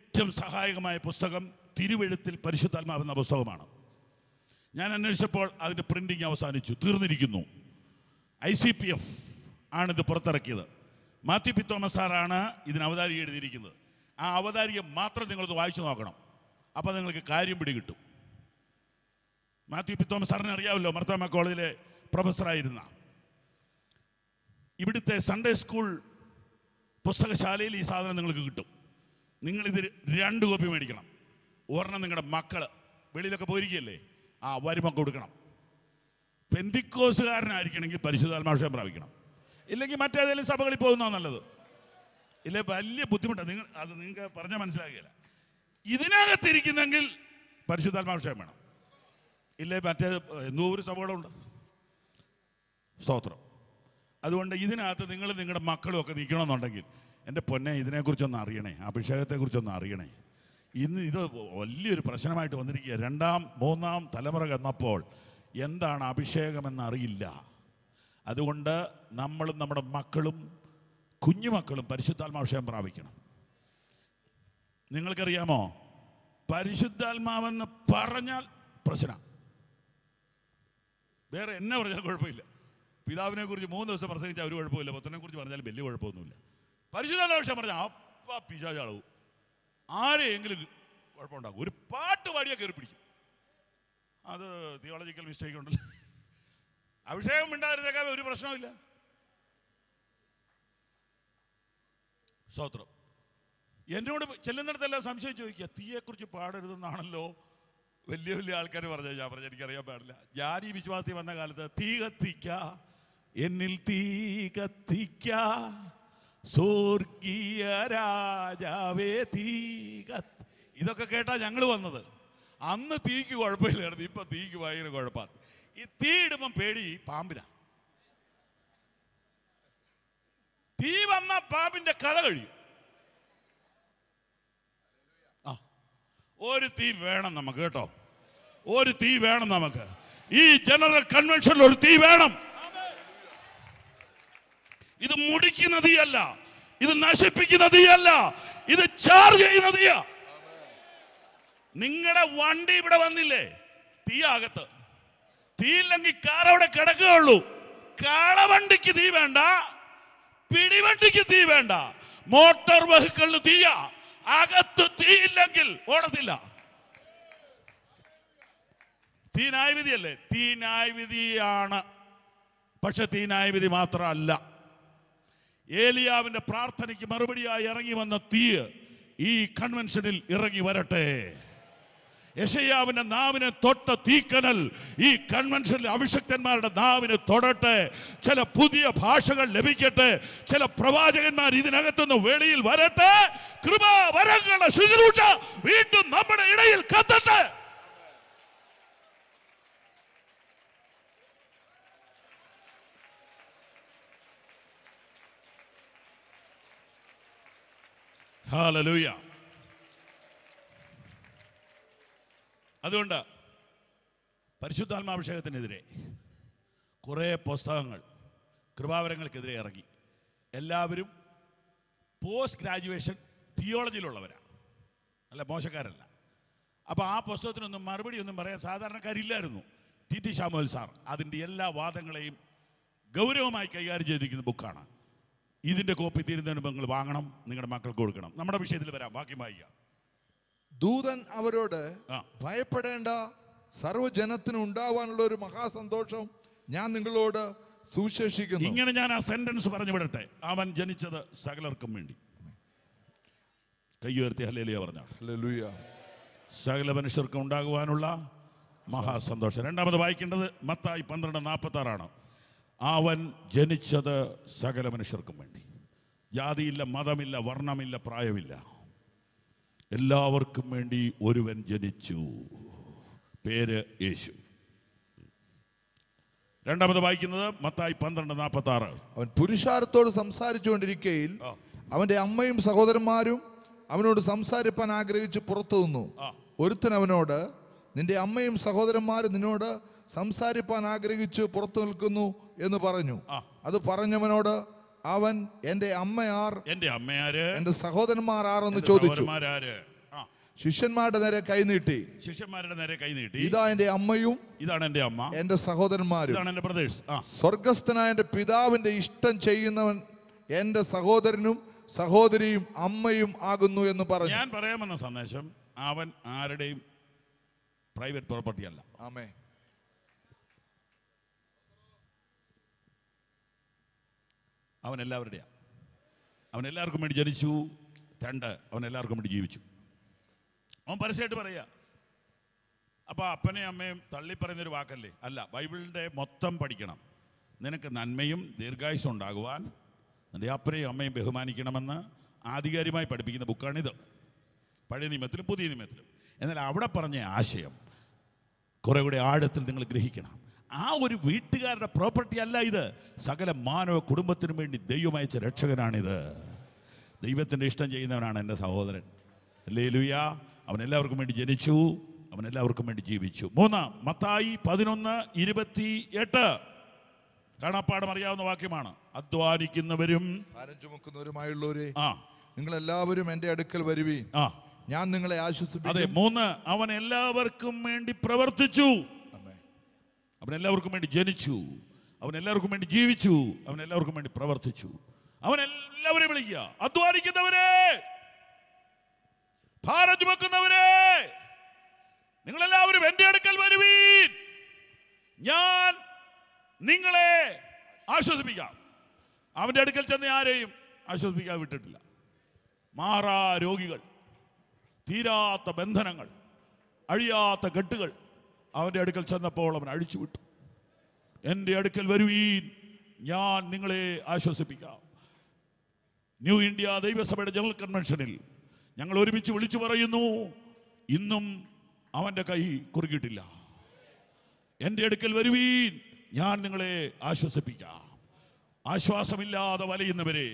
Speaker 1: ഏറ്റവും സഹായകമായ പുസ്തകം തിരുവെഴുത്തിൽ പരിശുദ്ധാത്മാവ് എന്ന പുസ്തകമാണ് ഞാൻ അന്വേഷിച്ചപ്പോൾ അതിൻ്റെ പ്രിന്റിംഗ് അവസാനിച്ചു തീർന്നിരിക്കുന്നു ഐ സി പി എഫ് ആണ് ഇത് പുറത്തിറക്കിയത് മാത്യു പി തോമസ് സാറാണ് ഇതിന് അവതാരിക എഴുതിയിരിക്കുന്നത് ആ അവതാരിക മാത്രം നിങ്ങളത് വായിച്ചു നോക്കണം അപ്പോൾ നിങ്ങൾക്ക് കാര്യം പിടികിട്ടും മാത്യു പി തോമസ് സാറിനെ അറിയാമല്ലോ മർത്താമ കോളേജിലെ പ്രൊഫസറായിരുന്ന ഇവിടുത്തെ സൺഡേ സ്കൂൾ പുസ്തകശാലയിൽ ഈ സാധനം നിങ്ങൾക്ക് കിട്ടും നിങ്ങളിത് രണ്ട് കോപ്പി മേടിക്കണം ഒരെണ്ണം നിങ്ങളുടെ മക്കൾ വെളിയിലൊക്കെ പോയിരിക്കുകയല്ലേ ആ വരുമ്പോൾ കൊടുക്കണം പെന്തിക്കോസുകാരനായിരിക്കണമെങ്കിൽ പരിശുദ്ധാത്മാവിഷയം പ്രാപിക്കണം ഇല്ലെങ്കിൽ മറ്റേതെങ്കിലും സഭകളിൽ പോകുന്നതാണ് നല്ലത് ഇല്ലേ വലിയ ബുദ്ധിമുട്ടാണ് നിങ്ങൾ അത് നിങ്ങൾക്ക് പറഞ്ഞാൽ മനസ്സിലാകില്ല ഇതിനകത്തിരിക്കുന്നെങ്കിൽ പരിശുദ്ധാത്മാവിഷയം വേണം ഇല്ലേ മറ്റേ നൂറ് സഭകളുണ്ട് സ്തോത്രം അതുകൊണ്ട് ഇതിനകത്ത് നിങ്ങൾ നിങ്ങളുടെ മക്കളും ഒക്കെ നിൽക്കണമെന്നുണ്ടെങ്കിൽ എൻ്റെ പൊന്നെ ഇതിനെക്കുറിച്ചൊന്ന് അറിയണേ അഭിഷേകത്തെക്കുറിച്ചൊന്ന് അറിയണേ ഇന്ന് ഇത് വലിയൊരു പ്രശ്നമായിട്ട് വന്നിരിക്കുക രണ്ടാം മൂന്നാം തലമുറ എന്നപ്പോൾ എന്താണ് അഭിഷേകമെന്ന് അറിയില്ല അതുകൊണ്ട് നമ്മളും നമ്മുടെ മക്കളും കുഞ്ഞുമക്കളും പരിശുദ്ധാത്മാഭിഷേകം പ്രാപിക്കണം നിങ്ങൾക്കറിയാമോ പരിശുദ്ധാത്മാവെന്ന് പറഞ്ഞാൽ പ്രശ്നം വേറെ എന്നെ പറഞ്ഞാൽ കുഴപ്പമില്ല പിതാവിനെ കുറിച്ച് മൂന്ന് ദിവസം പ്രസംഗിച്ചാൽ ഒരു കുഴപ്പമില്ല പുത്രനെ കുറിച്ച് പറഞ്ഞാൽ വലിയ കുഴപ്പമൊന്നുമില്ല പരിശുദ്ധാത്മാവിഷയം പറഞ്ഞാൽ അപ്പ പിശാചാളവും ആരെയെങ്കിലും കുഴപ്പമുണ്ടാകും ഒരു പാട്ട് പാടിയാൽ കയറി പിടിക്കും അത് തിയോളജിക്കൽ മിസ്റ്റേക്ക് ഉണ്ടല്ലോ അഭിഷേകം ഉണ്ടായിരുന്നേക്കാൻ ഒരു പ്രശ്നമില്ല സ്തോത്രം എന്നോട് ചെല്ലുന്നിടത്തെല്ലാം സംശയം ചോദിക്കുക തീയെക്കുറിച്ച് പാടരുതെന്നാണല്ലോ വലിയ വലിയ ആൾക്കാർ പറഞ്ഞത് ഞാൻ പറഞ്ഞ എനിക്കറിയാൻ പാടില്ല ഞാൻ ഈ വിശ്വാസി വന്ന കാലത്ത് തീ കത്തിക്ക എന്നിൽ തീ കത്തിക്ക സ്വർഗീയ രാജാവേ തീ കത്തി ഇതൊക്കെ കേട്ടാ ഞങ്ങൾ വന്നത് അന്ന് തീക്ക് കുഴപ്പമില്ലായിരുന്നു ഇപ്പൊ തീക്ക് ഭയങ്കര കുഴപ്പമാണ് ഈ തീ ഇടുമ്പം പേടി പാമ്പിനാ തീ വന്ന പാമ്പിന്റെ കഥ കഴിയും ആ ഒരു തീ വേണം നമുക്ക് കേട്ടോ ഒരു തീ വേണം നമുക്ക് ഈ ജനറൽ കൺവെൻഷനിൽ ഒരു തീ വേണം ഇത് മുടിക്കുന്ന തീയല്ല ഇത് നശിപ്പിക്കുന്ന തീയല്ല ഇത് ചാർജ് ചെയ്യുന്ന തീയ നിങ്ങളുടെ വണ്ടി ഇവിടെ വന്നില്ലേ തീ അകത്ത് തീയില്ലെങ്കിൽ കാർ അവിടെ കിടക്കുകയുള്ളൂ കാളവണ്ടിക്ക് തീ വേണ്ട പിടിവണ്ടിക്ക് തീ വേണ്ട മോട്ടോർ വെഹിക്കിളിന് തീയ അകത്ത് തീയില്ലെങ്കിൽ ഓടത്തില്ല തീ ന്യായവിധിയല്ലേ തീ ന്യായവിധിയാണ് പക്ഷെ തീ ന്യായവിധി മാത്രമല്ല ഏലിയാവിന്റെ പ്രാർത്ഥനയ്ക്ക് മറുപടിയായി ഇറങ്ങി വന്ന തീ ഈ കൺവെൻഷനിൽ ഇറങ്ങി വരട്ടെ യശയാവിന്റെ നാവിനെ തൊട്ട തീക്കനൽ ഈ കൺവെൻഷനിൽ അഭിഷക്തന്മാരുടെ നാവിനെ തൊടട്ടെ ചില പുതിയ ഭാഷകൾ ലഭിക്കട്ടെ ചില പ്രവാചകന്മാർ ഇതിനകത്തുനിന്ന് വെളിയിൽ വരട്ടെ കൃപ വരങ്ങളുടെ ശുശ്രൂഷ വീണ്ടും നമ്മുടെ ഇടയിൽ കത്തട്ടെ ഹാലലൂയ അതുകൊണ്ട് പരിശുദ്ധാത്മാഭിഷേകത്തിനെതിരെ കുറേ പുസ്തകങ്ങൾ കൃപാവരങ്ങൾക്കെതിരെ ഇറങ്ങി എല്ലാവരും പോസ്റ്റ് ഗ്രാജുവേഷൻ തിയോളജിയിലുള്ളവരാണ് അല്ല മോശക്കാരല്ല അപ്പോൾ ആ പുസ്തകത്തിനൊന്നും മറുപടി ഒന്നും പറയാൻ സാധാരണക്കാരില്ലായിരുന്നു ടി ടി ശാമുവൽ സാർ അതിൻ്റെ എല്ലാ വാദങ്ങളെയും ഗൗരവമായി കൈകാര്യം ചെയ്തിരിക്കുന്ന ബുക്കാണ് ഇതിൻ്റെ കോപ്പി തീരുന്നതിന് മുമ്പ് നിങ്ങൾ വാങ്ങണം നിങ്ങളുടെ മക്കൾക്ക് കൊടുക്കണം നമ്മുടെ വിഷയത്തിൽ വരാം ബാക്കി വായിക്കാം
Speaker 2: ദൂതൻ അവരോട്
Speaker 1: ആ.
Speaker 2: ഭയപ്പെടേണ്ട സർവ്വജനത്തിനും ഉണ്ടാവാനുള്ള ഒരു മഹാസന്തോഷം ഞാൻ നിങ്ങളോട് സുവിശേഷിക്കുന്നു
Speaker 1: ഇങ്ങനെ ഞാൻ ആ സെന്റൻസ് പറഞ്ഞു വിടട്ടെ അവൻ ജനിച്ചത് സകലർക്കും വേണ്ടി കയ്യുയർത്തി ഹല്ലേലിയ പറഞ്ഞ
Speaker 2: ഹല്ലേലൂയ.
Speaker 1: സകല മനുഷ്യർക്കും ഉണ്ടാകുവാനുള്ള മഹാസന്തോഷം രണ്ടാമത് വായിക്കേണ്ടത് മത്തായി പന്ത്രണ്ട് നാൽപ്പത്തി ആറാണ് അവൻ ജനിച്ചത് സകല മനുഷ്യർക്കും വേണ്ടി ജാതിയില്ല മതമില്ല വർണ്ണമില്ല പ്രായമില്ല എല്ലാവർക്കും വേണ്ടി ഒരുവൻ ജനിച്ചു പേര് യേശു രണ്ടാമത് വായിക്കുന്നത് മത്തായി പന്ത്രണ്ട് നാൽപ്പത്തി ആറ്
Speaker 2: അവൻ പുരുഷാരത്തോട് സംസാരിച്ചുകൊണ്ടിരിക്കയിൽ
Speaker 1: ആ.
Speaker 2: അവന്റെ അമ്മയും സഹോദരന്മാരും അവനോട് സംസാരിപ്പാൻ ആഗ്രഹിച്ച് പുറത്തു നിന്നു
Speaker 1: ആ.
Speaker 2: ഒരുത്തൻ അവനോട് നിന്റെ അമ്മയും സഹോദരന്മാരും നിന്നോട് സംസാരിപ്പാൻ ആഗ്രഹിച്ച് പുറത്തു നിൽക്കുന്നു എന്ന് പറഞ്ഞു
Speaker 1: ആ.
Speaker 2: അത് പറഞ്ഞവനോട് അവൻ എന്റെ അമ്മയാർ
Speaker 1: എന്റെ അമ്മയാര്
Speaker 2: എന്റെ സഹോദരന്മാർ ആരെന്ന്
Speaker 1: എന്റെ
Speaker 2: ചോദിച്ചു
Speaker 1: സഹോദരന്മാരാര്
Speaker 2: ശിഷ്യന്മാരുടെ നേരെ കൈനീട്ടി
Speaker 1: ശിഷ്യന്മാരുടെ നേരെ കൈ നീട്ടി
Speaker 2: ഇതാ എന്റെ അമ്മയും
Speaker 1: ഇതാണ് എൻ്റെ അമ്മ
Speaker 2: എന്റെ സഹോദരന്മാരും
Speaker 1: ഇതാണ് എൻ്റെ ബ്രദേഴ്സ് ആ
Speaker 2: സ്വർഗസ്ഥനായ എന്റെ പിതാവിന്റെ ഇഷ്ടം ചെയ്യുന്നവൻ എന്റെ സഹോദരനും സഹോദരിയും അമ്മയും ആകുന്നു എന്ന് പറഞ്ഞു
Speaker 1: ഞാൻ പറയാമെന്ന സന്ദേശം അവൻ ആരുടെയും പ്രൈവറ്റ് പ്രോപ്പർട്ടി അല്ല
Speaker 2: ആമേ
Speaker 1: അവൻ എല്ലാവരുടെയാണ് അവൻ എല്ലാവർക്കും വേണ്ടി ജനിച്ചു രണ്ട് അവൻ എല്ലാവർക്കും വേണ്ടി ജീവിച്ചു അവൻ പരസ്യമായിട്ട് പറയുക അപ്പോൾ അപ്പനെയും അമ്മയും തള്ളി പറയുന്നൊരു വാക്കല്ലേ അല്ല ബൈബിളിൻ്റെ മൊത്തം പഠിക്കണം നിനക്ക് നന്മയും ദീർഘായുസും ഉണ്ടാകുവാൻ നിന്റെ അപ്പനെയും അമ്മയും ബഹുമാനിക്കണമെന്ന് ആധികാരികമായി പഠിപ്പിക്കുന്ന ബുക്കാണിത് പഴയ നിയമത്തിലും പുതിയ നിയമത്തിലും എന്നാൽ അവിടെ പറഞ്ഞ ആശയം കുറെ കൂടെ ആഴത്തിൽ നിങ്ങൾ ഗ്രഹിക്കണം ആ ഒരു വീട്ടുകാരുടെ പ്രോപ്പർട്ടി അല്ല ഇത് സകല മാനവ കുടുംബത്തിനും വേണ്ടി ദൈവം അയച്ച രക്ഷകനാണിത് ദൈവത്തിൻ്റെ ഇഷ്ടം ചെയ്യുന്നവനാണ് എൻ്റെ സഹോദരൻ അല്ലേ ലുയ അവൻ എല്ലാവർക്കും വേണ്ടി ജനിച്ചു അവൻ എല്ലാവർക്കും വേണ്ടി ജീവിച്ചു മൂന്ന് മത്തായി പതിനൊന്ന് ഇരുപത്തി എട്ട് കാണാപ്പാടം അറിയാവുന്ന വാക്യമാണ് അധ്വാനിക്കുന്നവരും
Speaker 2: ഭാരം ചുമക്കുന്നവരുമായുള്ളവരെ
Speaker 1: ആ
Speaker 2: നിങ്ങൾ എല്ലാവരും എന്റെ അടുക്കൽ വരുവീൻ
Speaker 1: ആ
Speaker 2: ഞാൻ നിങ്ങളെ
Speaker 1: അതെ
Speaker 2: ആശ്വസിപ്പിക്കും
Speaker 1: മൂന്ന് അവൻ എല്ലാവർക്കും വേണ്ടി പ്രവർത്തിച്ചു
Speaker 2: ആമേൻ.
Speaker 1: അവൻ എല്ലാവർക്കും വേണ്ടി ജനിച്ചു അവൻ എല്ലാവർക്കും വേണ്ടി ജീവിച്ചു അവൻ എല്ലാവർക്കും വേണ്ടി പ്രവർത്തിച്ചു അവൻ എല്ലാവരെയും വിളിക്കുക അധ്വാനിക്കുന്നവരെ ഭാരം ചുമക്കുന്നവരെ നിങ്ങളെല്ലാവരും എൻ്റെ അടുക്കൽ വരുവീൻ ഞാൻ നിങ്ങളെ ആശ്വസിപ്പിക്കാം അവൻ്റെ അടുക്കൽ ചെന്ന് ആരെയും ആശ്വസിപ്പിക്കാൻ വിട്ടിട്ടില്ല മാറാ രോഗികൾ തീരാത്ത ബന്ധനങ്ങൾ അഴിയാത്ത കെട്ടുകൾ അവൻ്റെ അടുക്കൽ ചെന്നപ്പോൾ അവൻ അഴിച്ചു വിട്ടു എൻ്റെ അടുക്കൽ വരുവീൻ ഞാൻ നിങ്ങളെ ആശ്വസിപ്പിക്കാം ന്യൂ ഇന്ത്യ ദൈവസഭയുടെ ജനറൽ കൺവെൻഷനിൽ ഞങ്ങൾ ഒരുമിച്ച് വിളിച്ചു പറയുന്നു ഇന്നും അവൻ്റെ കൈ കുറുകിയിട്ടില്ല എൻ്റെ അടുക്കൽ വരുവീൻ ഞാൻ നിങ്ങളെ ആശ്വസിപ്പിക്കാം ആശ്വാസമില്ലാതെ വലയുന്നവരെ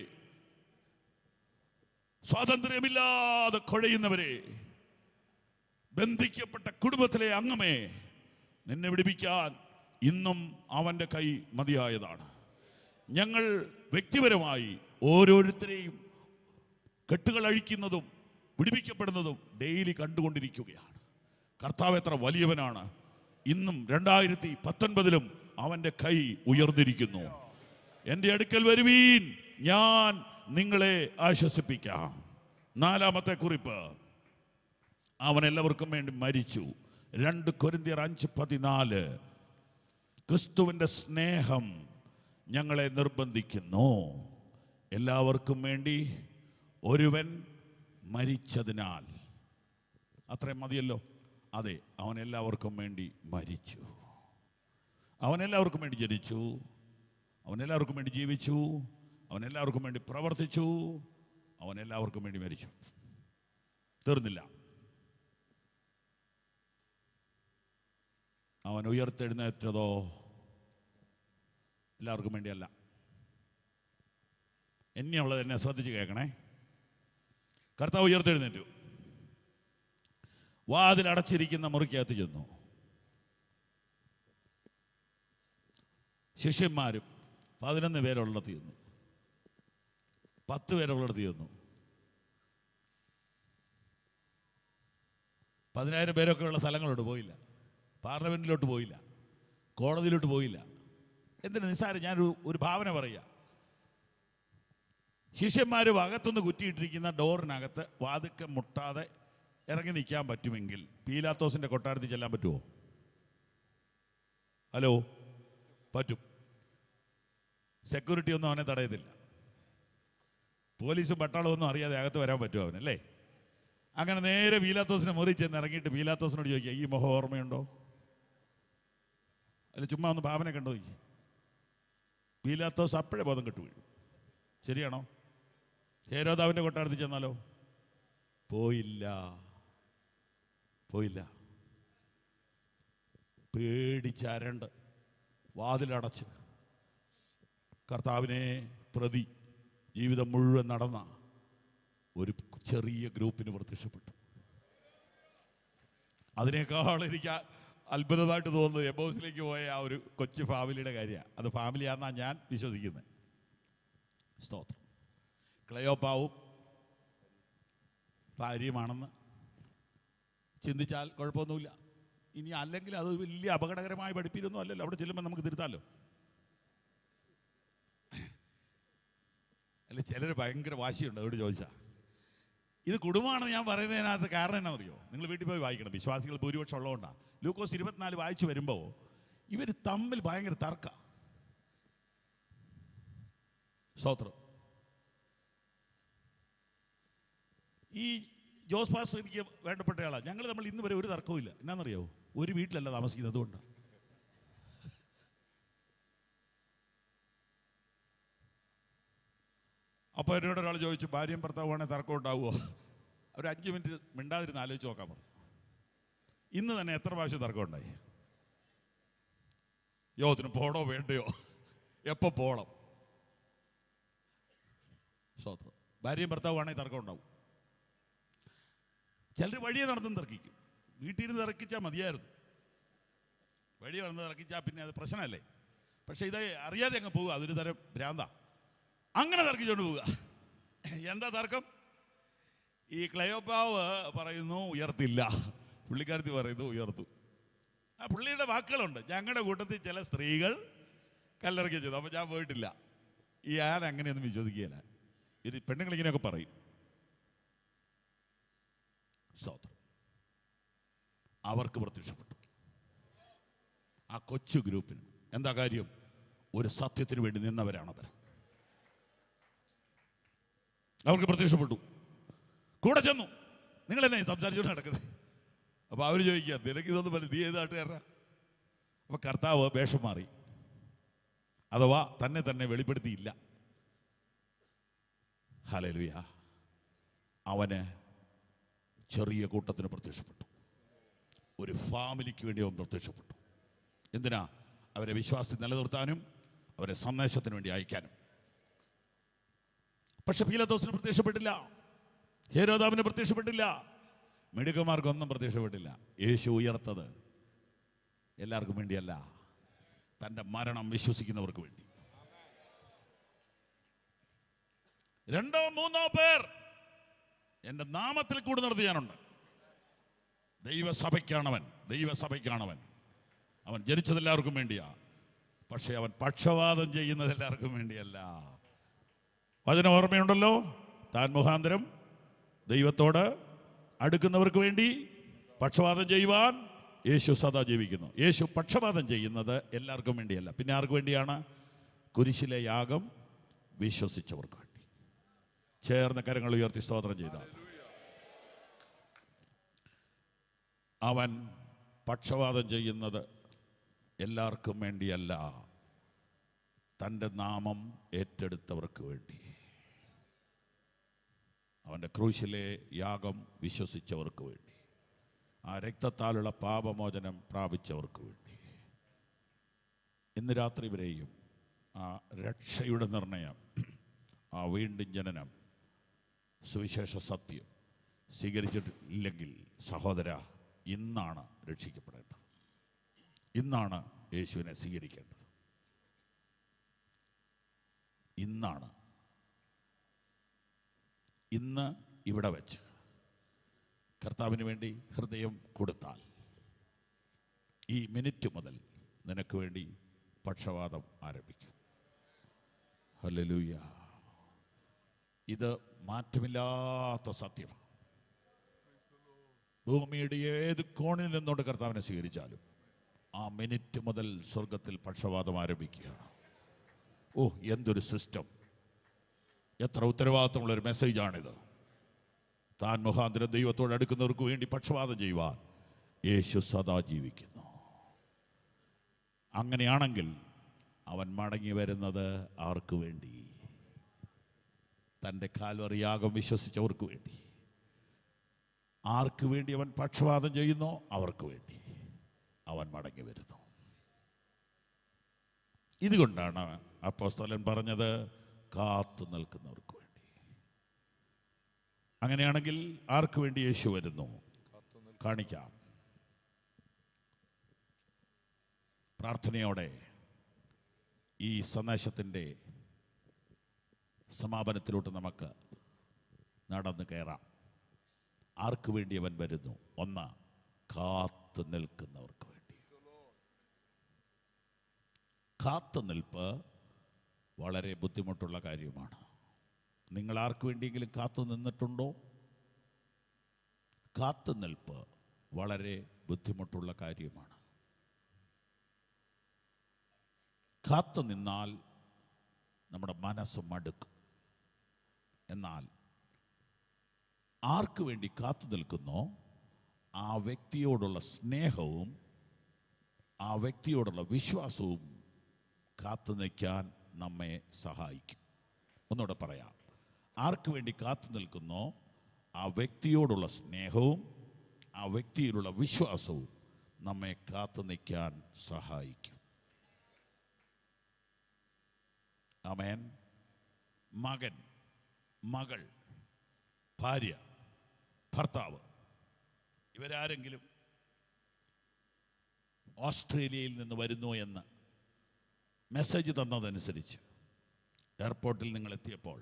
Speaker 1: സ്വാതന്ത്ര്യമില്ലാതെ കുഴയുന്നവരെ ബന്ധിക്കപ്പെട്ട കുടുംബത്തിലെ അംഗമേ നിന്നെ വിടിപ്പിക്കാൻ ഇന്നും അവൻ്റെ കൈ മതിയായതാണ് ഞങ്ങൾ വ്യക്തിപരമായി ഓരോരുത്തരെയും കെട്ടുകൾ അഴിക്കുന്നതും വിടിപ്പിക്കപ്പെടുന്നതും ഡെയിലി കണ്ടുകൊണ്ടിരിക്കുകയാണ് കർത്താവ് എത്ര വലിയവനാണ് ഇന്നും രണ്ടായിരത്തി പത്തൊൻപതിലും അവൻ്റെ കൈ ഉയർന്നിരിക്കുന്നു എൻ്റെ അടുക്കൽ വരുവീൻ ഞാൻ നിങ്ങളെ ആശ്വസിപ്പിക്കാം നാലാമത്തെ കുറിപ്പ് അവൻ എല്ലാവർക്കും വേണ്ടി മരിച്ചു രണ്ട് കൊരിന്തിയർ അഞ്ച് പതിനാല് ക്രിസ്തുവിൻ്റെ സ്നേഹം ഞങ്ങളെ നിർബന്ധിക്കുന്നു എല്ലാവർക്കും വേണ്ടി ഒരുവൻ മരിച്ചതിനാൽ അത്രയും മതിയല്ലോ അതെ അവൻ എല്ലാവർക്കും വേണ്ടി മരിച്ചു അവൻ എല്ലാവർക്കും വേണ്ടി ജനിച്ചു അവൻ എല്ലാവർക്കും വേണ്ടി ജീവിച്ചു അവൻ എല്ലാവർക്കും വേണ്ടി പ്രവർത്തിച്ചു അവൻ എല്ലാവർക്കും വേണ്ടി മരിച്ചു തീർന്നില്ല അവൻ ഉയർത്തെഴുന്നേറ്റതോ എല്ലാവർക്കും വേണ്ടിയല്ല എന്നെയുള്ളത് എന്നെ ശ്രദ്ധിച്ച് കേൾക്കണേ കർത്താവ് ഉയർത്തെഴുന്നേറ്റു വാതിൽ അടച്ചിരിക്കുന്ന മുറിക്കകത്ത് ചെന്നു ശിഷ്യന്മാരും പതിനൊന്ന് പേരുള്ളിടത്ത് ചെന്നു പത്ത് പേരുള്ളിടത്ത് ചെന്നു പതിനായിരം പേരൊക്കെ ഉള്ള സ്ഥലങ്ങളോട്ട് പോയില്ല പാർലമെന്റിലോട്ട് പോയില്ല കോടതിയിലോട്ട് പോയില്ല എന്തിനു നിസ്സാരം ഞാനൊരു ഒരു ഭാവന പറയുക ശിഷ്യന്മാർ അകത്തുനിന്ന് കുറ്റിയിട്ടിരിക്കുന്ന ഡോറിനകത്ത് വാതുക്കം മുട്ടാതെ ഇറങ്ങി നിൽക്കാൻ പറ്റുമെങ്കിൽ പീലാത്തോസിന്റെ കൊട്ടാരത്തിൽ ചെല്ലാൻ പറ്റുമോ ഹലോ പറ്റും സെക്യൂരിറ്റി ഒന്നും അവനെ തടയത്തില്ല പോലീസും പട്ടാളവും ഒന്നും അറിയാതെ അകത്ത് വരാൻ പറ്റുമോ അവനല്ലേ അങ്ങനെ നേരെ പീലാത്തോസിനെ മുറി ചെന്ന് ഇറങ്ങിയിട്ട് പീലാത്തോസിനോട് ചോദിക്കുക ഈ മുഖം ഓർമ്മയുണ്ടോ അല്ല ചുമ്മാ ഒന്ന് ഭാവന കണ്ടു നോക്കി പീലാത്തോസ് അപ്പോഴേ ബോധം കെട്ടു വീഴും ശരിയാണോ ഹേരോദാവിൻ്റെ കൊട്ടാരത്തിൽ ചെന്നാലോ പോയില്ല പോയില്ല പേടിച്ചരണ്ട് വാതിലടച്ച് കർത്താവിനെ പ്രതി ജീവിതം മുഴുവൻ നടന്ന ഒരു ചെറിയ ഗ്രൂപ്പിന് പ്രത്യക്ഷപ്പെട്ടു അതിനേക്കാൾ എനിക്ക് ആ- അത്ഭുതമായിട്ട് തോന്നുന്നത് എബോസിലേക്ക് പോയ ആ ഒരു കൊച്ചു ഫാമിലിയുടെ കാര്യമാണ് അത് ഫാമിലിയാണെന്നാണ് ഞാൻ വിശ്വസിക്കുന്നത് സ്തോത്രം ക്ലയോപ്പാവും ഭാര്യയുമാണെന്ന് ചിന്തിച്ചാൽ കുഴപ്പമൊന്നുമില്ല ഇനി അല്ലെങ്കിൽ അത് വലിയ അപകടകരമായ പഠിപ്പിലൊന്നും അല്ലല്ലോ അവിടെ ചെല്ലുമ്പോൾ നമുക്ക് തിരുത്താമല്ലോ അല്ല ചിലർ ഭയങ്കര വാശിയുണ്ട് അതുകൊണ്ട് ചോദിച്ചാ ഇത് കുടുംബമാണെന്ന് ഞാൻ പറയുന്നതിനകത്ത് കാരണം എന്നാ അറിയോ നിങ്ങൾ വീട്ടിൽ പോയി വായിക്കണം വിശ്വാസികൾ ഭൂരിപക്ഷം ഉള്ളതുകൊണ്ടാണ് ലൂക്കോസ് ഇരുപത്തിനാല് വായിച്ചു വരുമ്പോൾ ഇവർ തമ്മിൽ ഭയങ്കര തർക്ക സ്തോത്രം ഈ ജോസ് പാസ്റ്റർ എനിക്ക് വേണ്ടപ്പെട്ട ആളാണ് ഞങ്ങൾ നമ്മൾ ഇന്ന് വരെ ഒരു തർക്കവും ഇല്ല എന്നാണെന്നറിയാവോ ഒരു വീട്ടിലല്ല താമസിക്കുന്നത് അതുകൊണ്ടാണ് അപ്പോൾ എന്നോട് ഒരാൾ ചോദിച്ചു ഭാര്യയും ഭർത്താവുവാണെങ്കിൽ തർക്കം ഉണ്ടാവുമോ ഒരു അഞ്ച് മിനിറ്റ് മിണ്ടാതിരുന്ന് ആലോചിച്ച് നോക്കാൻ പറഞ്ഞു ഇന്ന് തന്നെ എത്ര പ്രാവശ്യം തർക്കം ഉണ്ടായി യോഗത്തിന് പോണോ വേണ്ടയോ എപ്പോൾ പോണം സ്വത്രം ഭാര്യയും ഭർത്താവുവാണെങ്കിൽ തർക്കം ഉണ്ടാവും ചിലർ വഴിയെ നടന്നും തർക്കിക്കും വീട്ടിൽ നിന്ന് തർക്കിച്ചാൽ മതിയായിരുന്നു വഴി നടന്ന് തർക്കിച്ചാൽ പിന്നെ അത് പ്രശ്നമല്ലേ പക്ഷേ ഇത് അറിയാതെ അങ്ങ് പോവുക അതൊരു തരം ഭ്രാന്താ അങ്ങനെ തർക്കിച്ചുകൊണ്ട് പോവുക എന്താ തർക്കം ഈ ക്ലയോപ്പാവ് പറയുന്നു ഉയർത്തില്ല പുള്ളിക്കാരത്തി പറയുന്നു ഉയർത്തു ആ പുള്ളിയുടെ വാക്കുകളുണ്ട് ഞങ്ങളുടെ കൂട്ടത്തിൽ ചില സ്ത്രീകൾ കല്ലറക്കി ചെയ്തു അപ്പോൾ ഞാൻ പോയിട്ടില്ല ഈ ഞാൻ അങ്ങനെയൊന്നും വിശ്വസിക്കുകയില്ല ഇത് പെണ്ണുങ്ങൾ ഇങ്ങനെയൊക്കെ പറയും സ്തോത്രം അവർക്ക് പ്രത്യക്ഷപ്പെട്ടു ആ കൊച്ചു ഗ്രൂപ്പിന് എന്താ കാര്യം ഒരു സത്യത്തിന് വേണ്ടി നിന്നവരാണ് അവർ അവർക്ക് പ്രത്യക്ഷപ്പെട്ടു കൂടെ ചെന്നു നിങ്ങൾ എന്നെ സംസാരിച്ചുകൊണ്ട് നടക്കുന്നത് അപ്പോൾ അവർ ചോദിക്കുക നിനക്ക് ഇതൊന്നും പല നീ ഏത് നാട്ടുകാരനാ അപ്പോൾ കർത്താവ് വേഷം മാറി അഥവാ തന്നെ തന്നെ വെളിപ്പെടുത്തിയില്ല ഹലലുയ അവന് ചെറിയ കൂട്ടത്തിന് പ്രത്യക്ഷപ്പെട്ടു ഒരു ഫാമിലിക്ക് വേണ്ടി അവൻ പ്രത്യക്ഷപ്പെട്ടു എന്തിനാ അവരെ വിശ്വാസത്തിൽ നിലനിർത്താനും അവരെ സന്ദേശത്തിന് വേണ്ടി അയക്കാനും പക്ഷെ പീലത്തോസിന് പ്രത്യക്ഷപ്പെട്ടില്ല ഹേരോദാവിന് പ്രത്യക്ഷപ്പെട്ടില്ല മിടുക്കന്മാർക്കൊന്നും പ്രത്യക്ഷപ്പെട്ടില്ല യേശു ഉയർത്തത് എല്ലാവർക്കും വേണ്ടിയല്ല തൻ്റെ മരണം വിശ്വസിക്കുന്നവർക്ക് വേണ്ടി രണ്ടോ മൂന്നോ പേർ എൻ്റെ നാമത്തിൽ കൂടി നിർത്തിയാനുണ്ട് ദൈവസഭയ്ക്കാണവൻ ദൈവസഭയ്ക്കാണവൻ അവൻ ജനിച്ചത് എല്ലാവർക്കും വേണ്ടിയാ പക്ഷേ അവൻ പക്ഷപാതം ചെയ്യുന്നത് എല്ലാവർക്കും വേണ്ടിയല്ല വചന ഓർമ്മയുണ്ടല്ലോ താൻ മുഖാന്തരം ദൈവത്തോട് അടുക്കുന്നവർക്ക് വേണ്ടി പക്ഷപാതം ചെയ്യുവാൻ യേശു സദാ ജീവിക്കുന്നു യേശു പക്ഷപാതം ചെയ്യുന്നത് എല്ലാവർക്കും വേണ്ടിയല്ല പിന്നെ ആർക്ക് വേണ്ടിയാണ് കുരിശിലെ യാഗം വിശ്വസിച്ചവർക്ക് വേണ്ടി ചേർന്ന കരങ്ങൾ ഉയർത്തി സ്തോത്രം ചെയ്ത അവൻ പക്ഷപാതം ചെയ്യുന്നത് എല്ലാവർക്കും വേണ്ടിയല്ല തൻ്റെ നാമം ഏറ്റെടുത്തവർക്ക് വേണ്ടി അവൻ്റെ ക്രൂശിലെ യാഗം വിശ്വസിച്ചവർക്ക് വേണ്ടി ആ രക്തത്താലുള്ള പാപമോചനം പ്രാപിച്ചവർക്ക് വേണ്ടി ഇന്ന് രാത്രി വരെയും ആ രക്ഷയുടെ നിർണയം ആ വീണ്ടും ജനനം സുവിശേഷ സത്യം സ്വീകരിച്ചിട്ടില്ലെങ്കിൽ സഹോദര ഇന്നാണ് രക്ഷിക്കപ്പെടേണ്ടത് ഇന്നാണ് യേശുവിനെ സ്വീകരിക്കേണ്ടത് ഇന്നാണ് ഇന്ന് ഇവിടെ വെച്ച് കർത്താവിന് വേണ്ടി ഹൃദയം കൊടുത്താൽ ഈ മിനിറ്റ് മുതൽ നിനക്ക് വേണ്ടി പക്ഷപാതം ആരംഭിക്കും ഹല്ലേലൂയ ഇത് മാറ്റമില്ലാത്ത സത്യമാണ് ഭൂമിയുടെ ഏത് കോണിൽ നിന്നോട് കർത്താവിനെ സ്വീകരിച്ചാലും ആ മിനിറ്റ് മുതൽ സ്വർഗത്തിൽ പക്ഷപാതം ആരംഭിക്കുകയാണ് ഓ എന്തൊരു സിസ്റ്റം എത്ര ഉത്തരവാദിത്തമുള്ള ഒരു മെസ്സേജാണിത് താൻ മുഖാന്തരം ദൈവത്തോട് അടുക്കുന്നവർക്ക് വേണ്ടി പക്ഷപാതം ചെയ്യുവാൻ യേശു സദാ ജീവിക്കുന്നു അങ്ങനെയാണെങ്കിൽ അവൻ മടങ്ങി വരുന്നത് ആർക്ക് വേണ്ടി തൻ്റെ കാൽവറിയാകം വിശ്വസിച്ചവർക്ക് വേണ്ടി ആർക്ക് വേണ്ടി അവൻ പക്ഷപാതം ചെയ്യുന്നോ അവർക്ക് വേണ്ടി അവൻ മടങ്ങി വരുന്നു ഇതുകൊണ്ടാണ് അപ്പോസ്തലൻ പറഞ്ഞത് കാത്തു നിൽക്കുന്നവർക്ക് വേണ്ടി അങ്ങനെയാണെങ്കിൽ ആർക്ക് വേണ്ടി യേശു വരുന്നു കാണിക്കാം പ്രാർത്ഥനയോടെ ഈ സന്ദേശത്തിൻ്റെ സമാപനത്തിലോട്ട് നമുക്ക് നടന്നു കയറാം ആർക്ക് വേണ്ടി അവൻ വരുന്നു ഒന്ന് കാത്തു നിൽക്കുന്നവർക്ക് വേണ്ടി കാത്തു നിൽപ്പ് വളരെ ബുദ്ധിമുട്ടുള്ള കാര്യമാണ് നിങ്ങൾ ആർക്ക് വേണ്ടിയെങ്കിലും കാത്തു നിന്നിട്ടുണ്ടോ കാത്തു നിൽപ്പ് വളരെ ബുദ്ധിമുട്ടുള്ള കാര്യമാണ് കാത്തു നിന്നാൽ നമ്മുടെ മനസ്സ് മടുക്കും എന്നാൽ ആർക്ക് വേണ്ടി കാത്തു നിൽക്കുന്നോ ആ വ്യക്തിയോടുള്ള സ്നേഹവും ആ വ്യക്തിയോടുള്ള വിശ്വാസവും കാത്തു നിൽക്കാൻ നമ്മെ സഹായിക്കും ഒന്നുകൂടെ പറയാം ആർക്ക് വേണ്ടി കാത്തു നിൽക്കുന്നോ ആ വ്യക്തിയോടുള്ള സ്നേഹവും ആ വ്യക്തിയിലുള്ള വിശ്വാസവും നമ്മെ കാത്തു നിൽക്കാൻ സഹായിക്കും അമേൻ മകൻ മകൾ ഭാര്യ ഭർത്താവ് ഇവരാരെങ്കിലും ഓസ്ട്രേലിയയിൽ നിന്ന് വരുന്നു എന്ന് മെസ്സേജ് തന്നതനുസരിച്ച് എയർപോർട്ടിൽ നിങ്ങൾ എത്തിയപ്പോൾ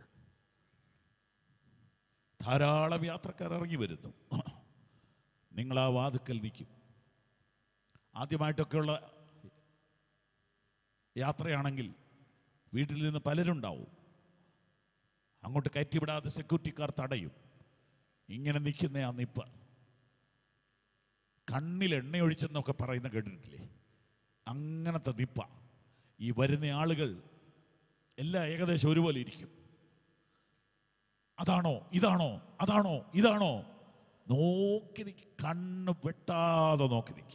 Speaker 1: ധാരാളം യാത്രക്കാർ ഇറങ്ങി വരുന്നു നിങ്ങൾ ആ വാതുക്കൽ നിൽക്കും ആദ്യമായിട്ടൊക്കെയുള്ള യാത്രയാണെങ്കിൽ വീട്ടിൽ നിന്ന് പലരുണ്ടാവും അങ്ങോട്ട് കയറ്റിവിടാതെ സെക്യൂരിറ്റിക്കാർ തടയും ഇങ്ങനെ നിൽക്കുന്ന ആ നിപ്പ് കണ്ണിൽ എണ്ണയൊഴിച്ചെന്നൊക്കെ പറയുന്ന കേട്ടിട്ടില്ലേ അങ്ങനത്തെ നിപ്പ ഈ വരുന്ന ആളുകൾ എല്ലാം ഏകദേശം ഒരുപോലെ ഇരിക്കും അതാണോ ഇതാണോ അതാണോ ഇതാണോ നോക്കി നിൽക്കുക കണ്ണ് വെട്ടാതെ നോക്കി നിൽക്കുക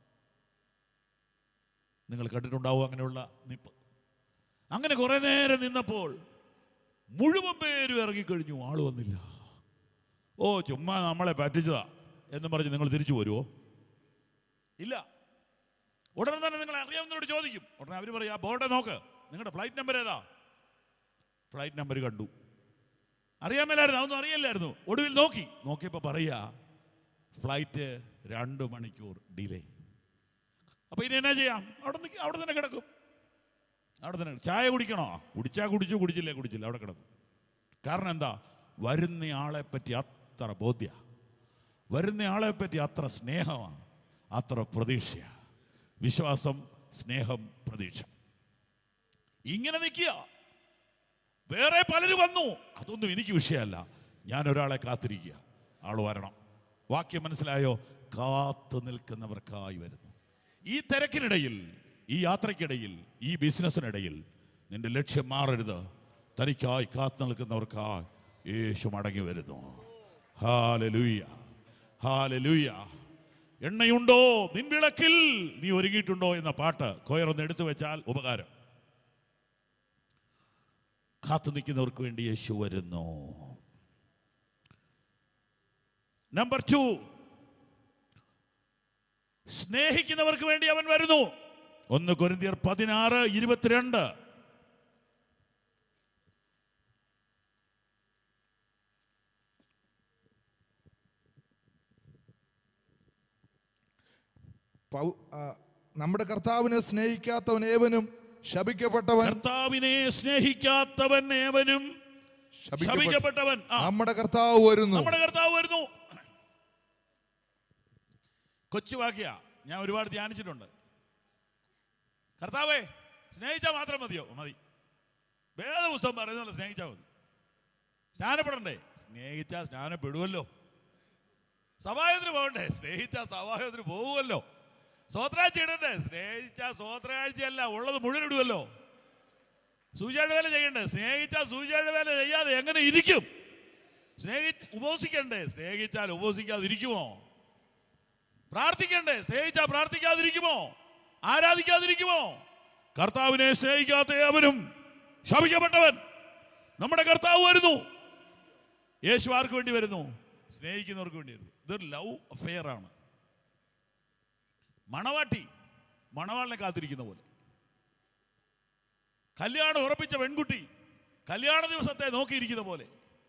Speaker 1: നിങ്ങൾ കണ്ടിട്ടുണ്ടാവും അങ്ങനെയുള്ള നിപ്പ് അങ്ങനെ കുറെ നേരം നിന്നപ്പോൾ മുഴുവൻ പേരും ഇറങ്ങിക്കഴിഞ്ഞു ആള് വന്നില്ല ഓ ചുമ്മാ നമ്മളെ പറ്റിച്ചതാ എന്ന് പറഞ്ഞ് നിങ്ങൾ തിരിച്ചു വരുമോ ഇല്ല ഉടനെ തന്നെ നിങ്ങൾ അറിയാവുന്നവരോട് ചോദിക്കും ഉടനെ അവർ പറയും ആ ബോർഡെ നോക്ക് നിങ്ങളുടെ ഫ്ലൈറ്റ് നമ്പർ ഏതാ ഫ്ലൈറ്റ് നമ്പർ കണ്ടു അറിയാൻ മേലായിരുന്നു അതൊന്നും അറിയില്ലായിരുന്നു ഒടുവിൽ നോക്കി നോക്കിയപ്പോൾ പറയാ ഫ്ലൈറ്റ് രണ്ട് മണിക്കൂർ ഡിലേ അപ്പൊ ഇനി എന്നാ ചെയ്യാം അവിടെ നിൽക്ക- അവിടെ തന്നെ കിടക്കും അവിടെ തന്നെ ചായ കുടിക്കണോ കുടിച്ചാ കുടിച്ചു കുടിച്ചില്ലേ കുടിച്ചില്ല അവിടെ കിടക്കും കാരണം എന്താ വരുന്ന ആളെ പറ്റി അത്ര ബോധ്യ വരുന്ന ആളെ പറ്റി അത്ര സ്നേഹമാണ് അത്ര പ്രതീക്ഷയാ വിശ്വാസം സ്നേഹം പ്രതീക്ഷ ഇങ്ങനെ നിൽക്കുക വേറെ പലരും വന്നു അതൊന്നും എനിക്ക് വിഷയമല്ല ഞാൻ ഒരാളെ കാത്തിരിക്കുക ആൾ വരണം വാക്യം മനസ്സിലായോ കാത്തു നിൽക്കുന്നവർക്കായി വരുന്നു ഈ തിരക്കിനിടയിൽ ഈ യാത്രയ്ക്കിടയിൽ ഈ ബിസിനസ്സിനിടയിൽ നിന്റെ ലക്ഷ്യം മാറരുത് തനിക്കായി കാത്തു നിൽക്കുന്നവർക്കായി യേശു മടങ്ങി വരുന്നു ഹാലലൂയ ഹാലലൂയ എണ്ണയുണ്ടോ നിൻവിളക്കിൽ നീ ഒരുങ്ങിയിട്ടുണ്ടോ എന്ന പാട്ട് കൊയറൊന്ന് എടുത്തു വെച്ചാൽ ഉപകാരം കാത്തു നിൽക്കുന്നവർക്ക് വേണ്ടി യേശു വരുന്നു നമ്പർ ടു സ്നേഹിക്കുന്നവർക്ക് വേണ്ടി അവൻ വരുന്നു ഒന്ന് കൊരിന്തിയർ പതിനാറ് ഇരുപത്തിരണ്ട്
Speaker 2: പൗ- ആ, നമ്മുടെ കർത്താവിനെ സ്നേഹിക്കാത്തവൻ ഏവനും ശപിക്കപ്പെട്ടവൻ
Speaker 1: കർത്താവിനെ സ്നേഹിക്കാത്തവൻ ഏവനും
Speaker 2: ശപിക്കപ്പെട്ട-
Speaker 1: ശപിക്കപ്പെട്ടവൻ ആ
Speaker 2: നമ്മുടെ കർത്താവ് വരുന്നു
Speaker 1: നമ്മുടെ കർത്താവ് വരുന്നു കൊച്ചു വാക്യ ഞാൻ ഒരുപാട് ധ്യാനിച്ചിട്ടുണ്ട് കർത്താവേ സ്നേഹിച്ചാൽ മാത്രം മതിയോ മതി വേദപുസ്തകം പറയുന്നത് സ്നേഹിച്ചാൽ മതി സ്നാനപ്പെടണ്ടേ സ്നേഹിച്ചാൽ സ്നാനപ്പെടുമല്ലോ സഭായത്തിന് പോകണ്ടേ സ്നേഹിച്ചാൽ സഭായത്തിന് പോകുമല്ലോ സ്വത്രാഴ്ച ഇടണ്ടേ സ്നേഹിച്ചാൽ സ്വത്രാഴ്ചയല്ല ഉള്ളത് മുഴുവൻ ഇടുമല്ലോ സൂചിയുടെ വേല ചെയ്യണ്ടേ സ്നേഹിച്ചാൽ സൂചിയുടെ വേല ചെയ്യാതെ എങ്ങനെ ഇരിക്കും സ്നേഹി ഉപവസിക്കണ്ടേ സ്നേഹിച്ചാൽ ഉപവസിക്കാതിരിക്കുമോ പ്രാർത്ഥിക്കണ്ടേ സ്നേഹിച്ചാൽ പ്രാർത്ഥിക്കാതിരിക്കുമോ ആരാധിക്കാതിരിക്കുമോ കർത്താവിനെ സ്നേഹിക്കാത്ത അവനും ശപിക്കപ്പെട്ടവൻ നമ്മുടെ കർത്താവ് വരുന്നു യേശു ആർക്ക് വേണ്ടി വരുന്നു സ്നേഹിക്കുന്നവർക്ക് വേണ്ടി വരുന്നു ഇതൊരു ലവ് അഫെയർ ആണ് മണവാട്ടി മണവാളിനെ കാത്തിരിക്കുന്ന പോലെ കല്യാണം ഉറപ്പിച്ച പെൺകുട്ടി കല്യാണ ദിവസത്തെ നോക്കിയിരിക്കുന്ന പോലെ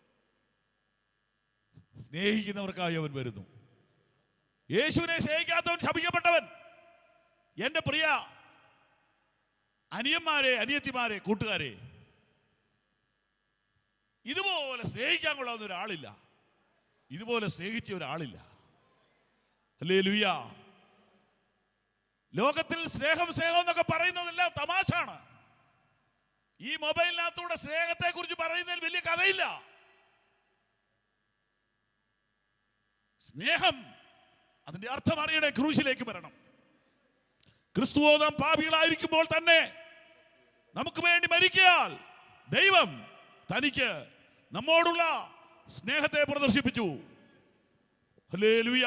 Speaker 1: സ്നേഹിക്കുന്നവർക്കായി അവൻ വരുന്നു യേശുവിനെ സ്നേഹിക്കാത്തവൻ ശപിക്കപ്പെട്ടവൻ എൻ്റെ പ്രിയ അനിയന്മാരെ അനിയത്തിമാരെ കൂട്ടുകാരെ ഇതുപോലെ സ്നേഹിക്കാൻ കൊള്ളാവുന്ന ഒരാളില്ല ഇതുപോലെ സ്നേഹിച്ച ഒരാളില്ല അല്ലേ ലുയ്യ ലോകത്തിൽ സ്നേഹം സ്നേഹം എന്നൊക്കെ പറയുന്നതെല്ലാം തമാശാണ് ഈ മൊബൈലിനകത്തൂടെ സ്നേഹത്തെ കുറിച്ച് പറയുന്നതിൽ വലിയ കഥയില്ല സ്നേഹം അതിന്റെ അർത്ഥം അറിയണേ ക്രൂശിലേക്ക് വരണം ക്രിസ്തുവോ നാം പാപികളായിരിക്കുമ്പോൾ തന്നെ നമുക്ക് വേണ്ടി മരിക്കയാൽ ദൈവം തനിക്ക് നമ്മോടുള്ള സ്നേഹത്തെ പ്രദർശിപ്പിച്ചു ഹല്ലേലൂയ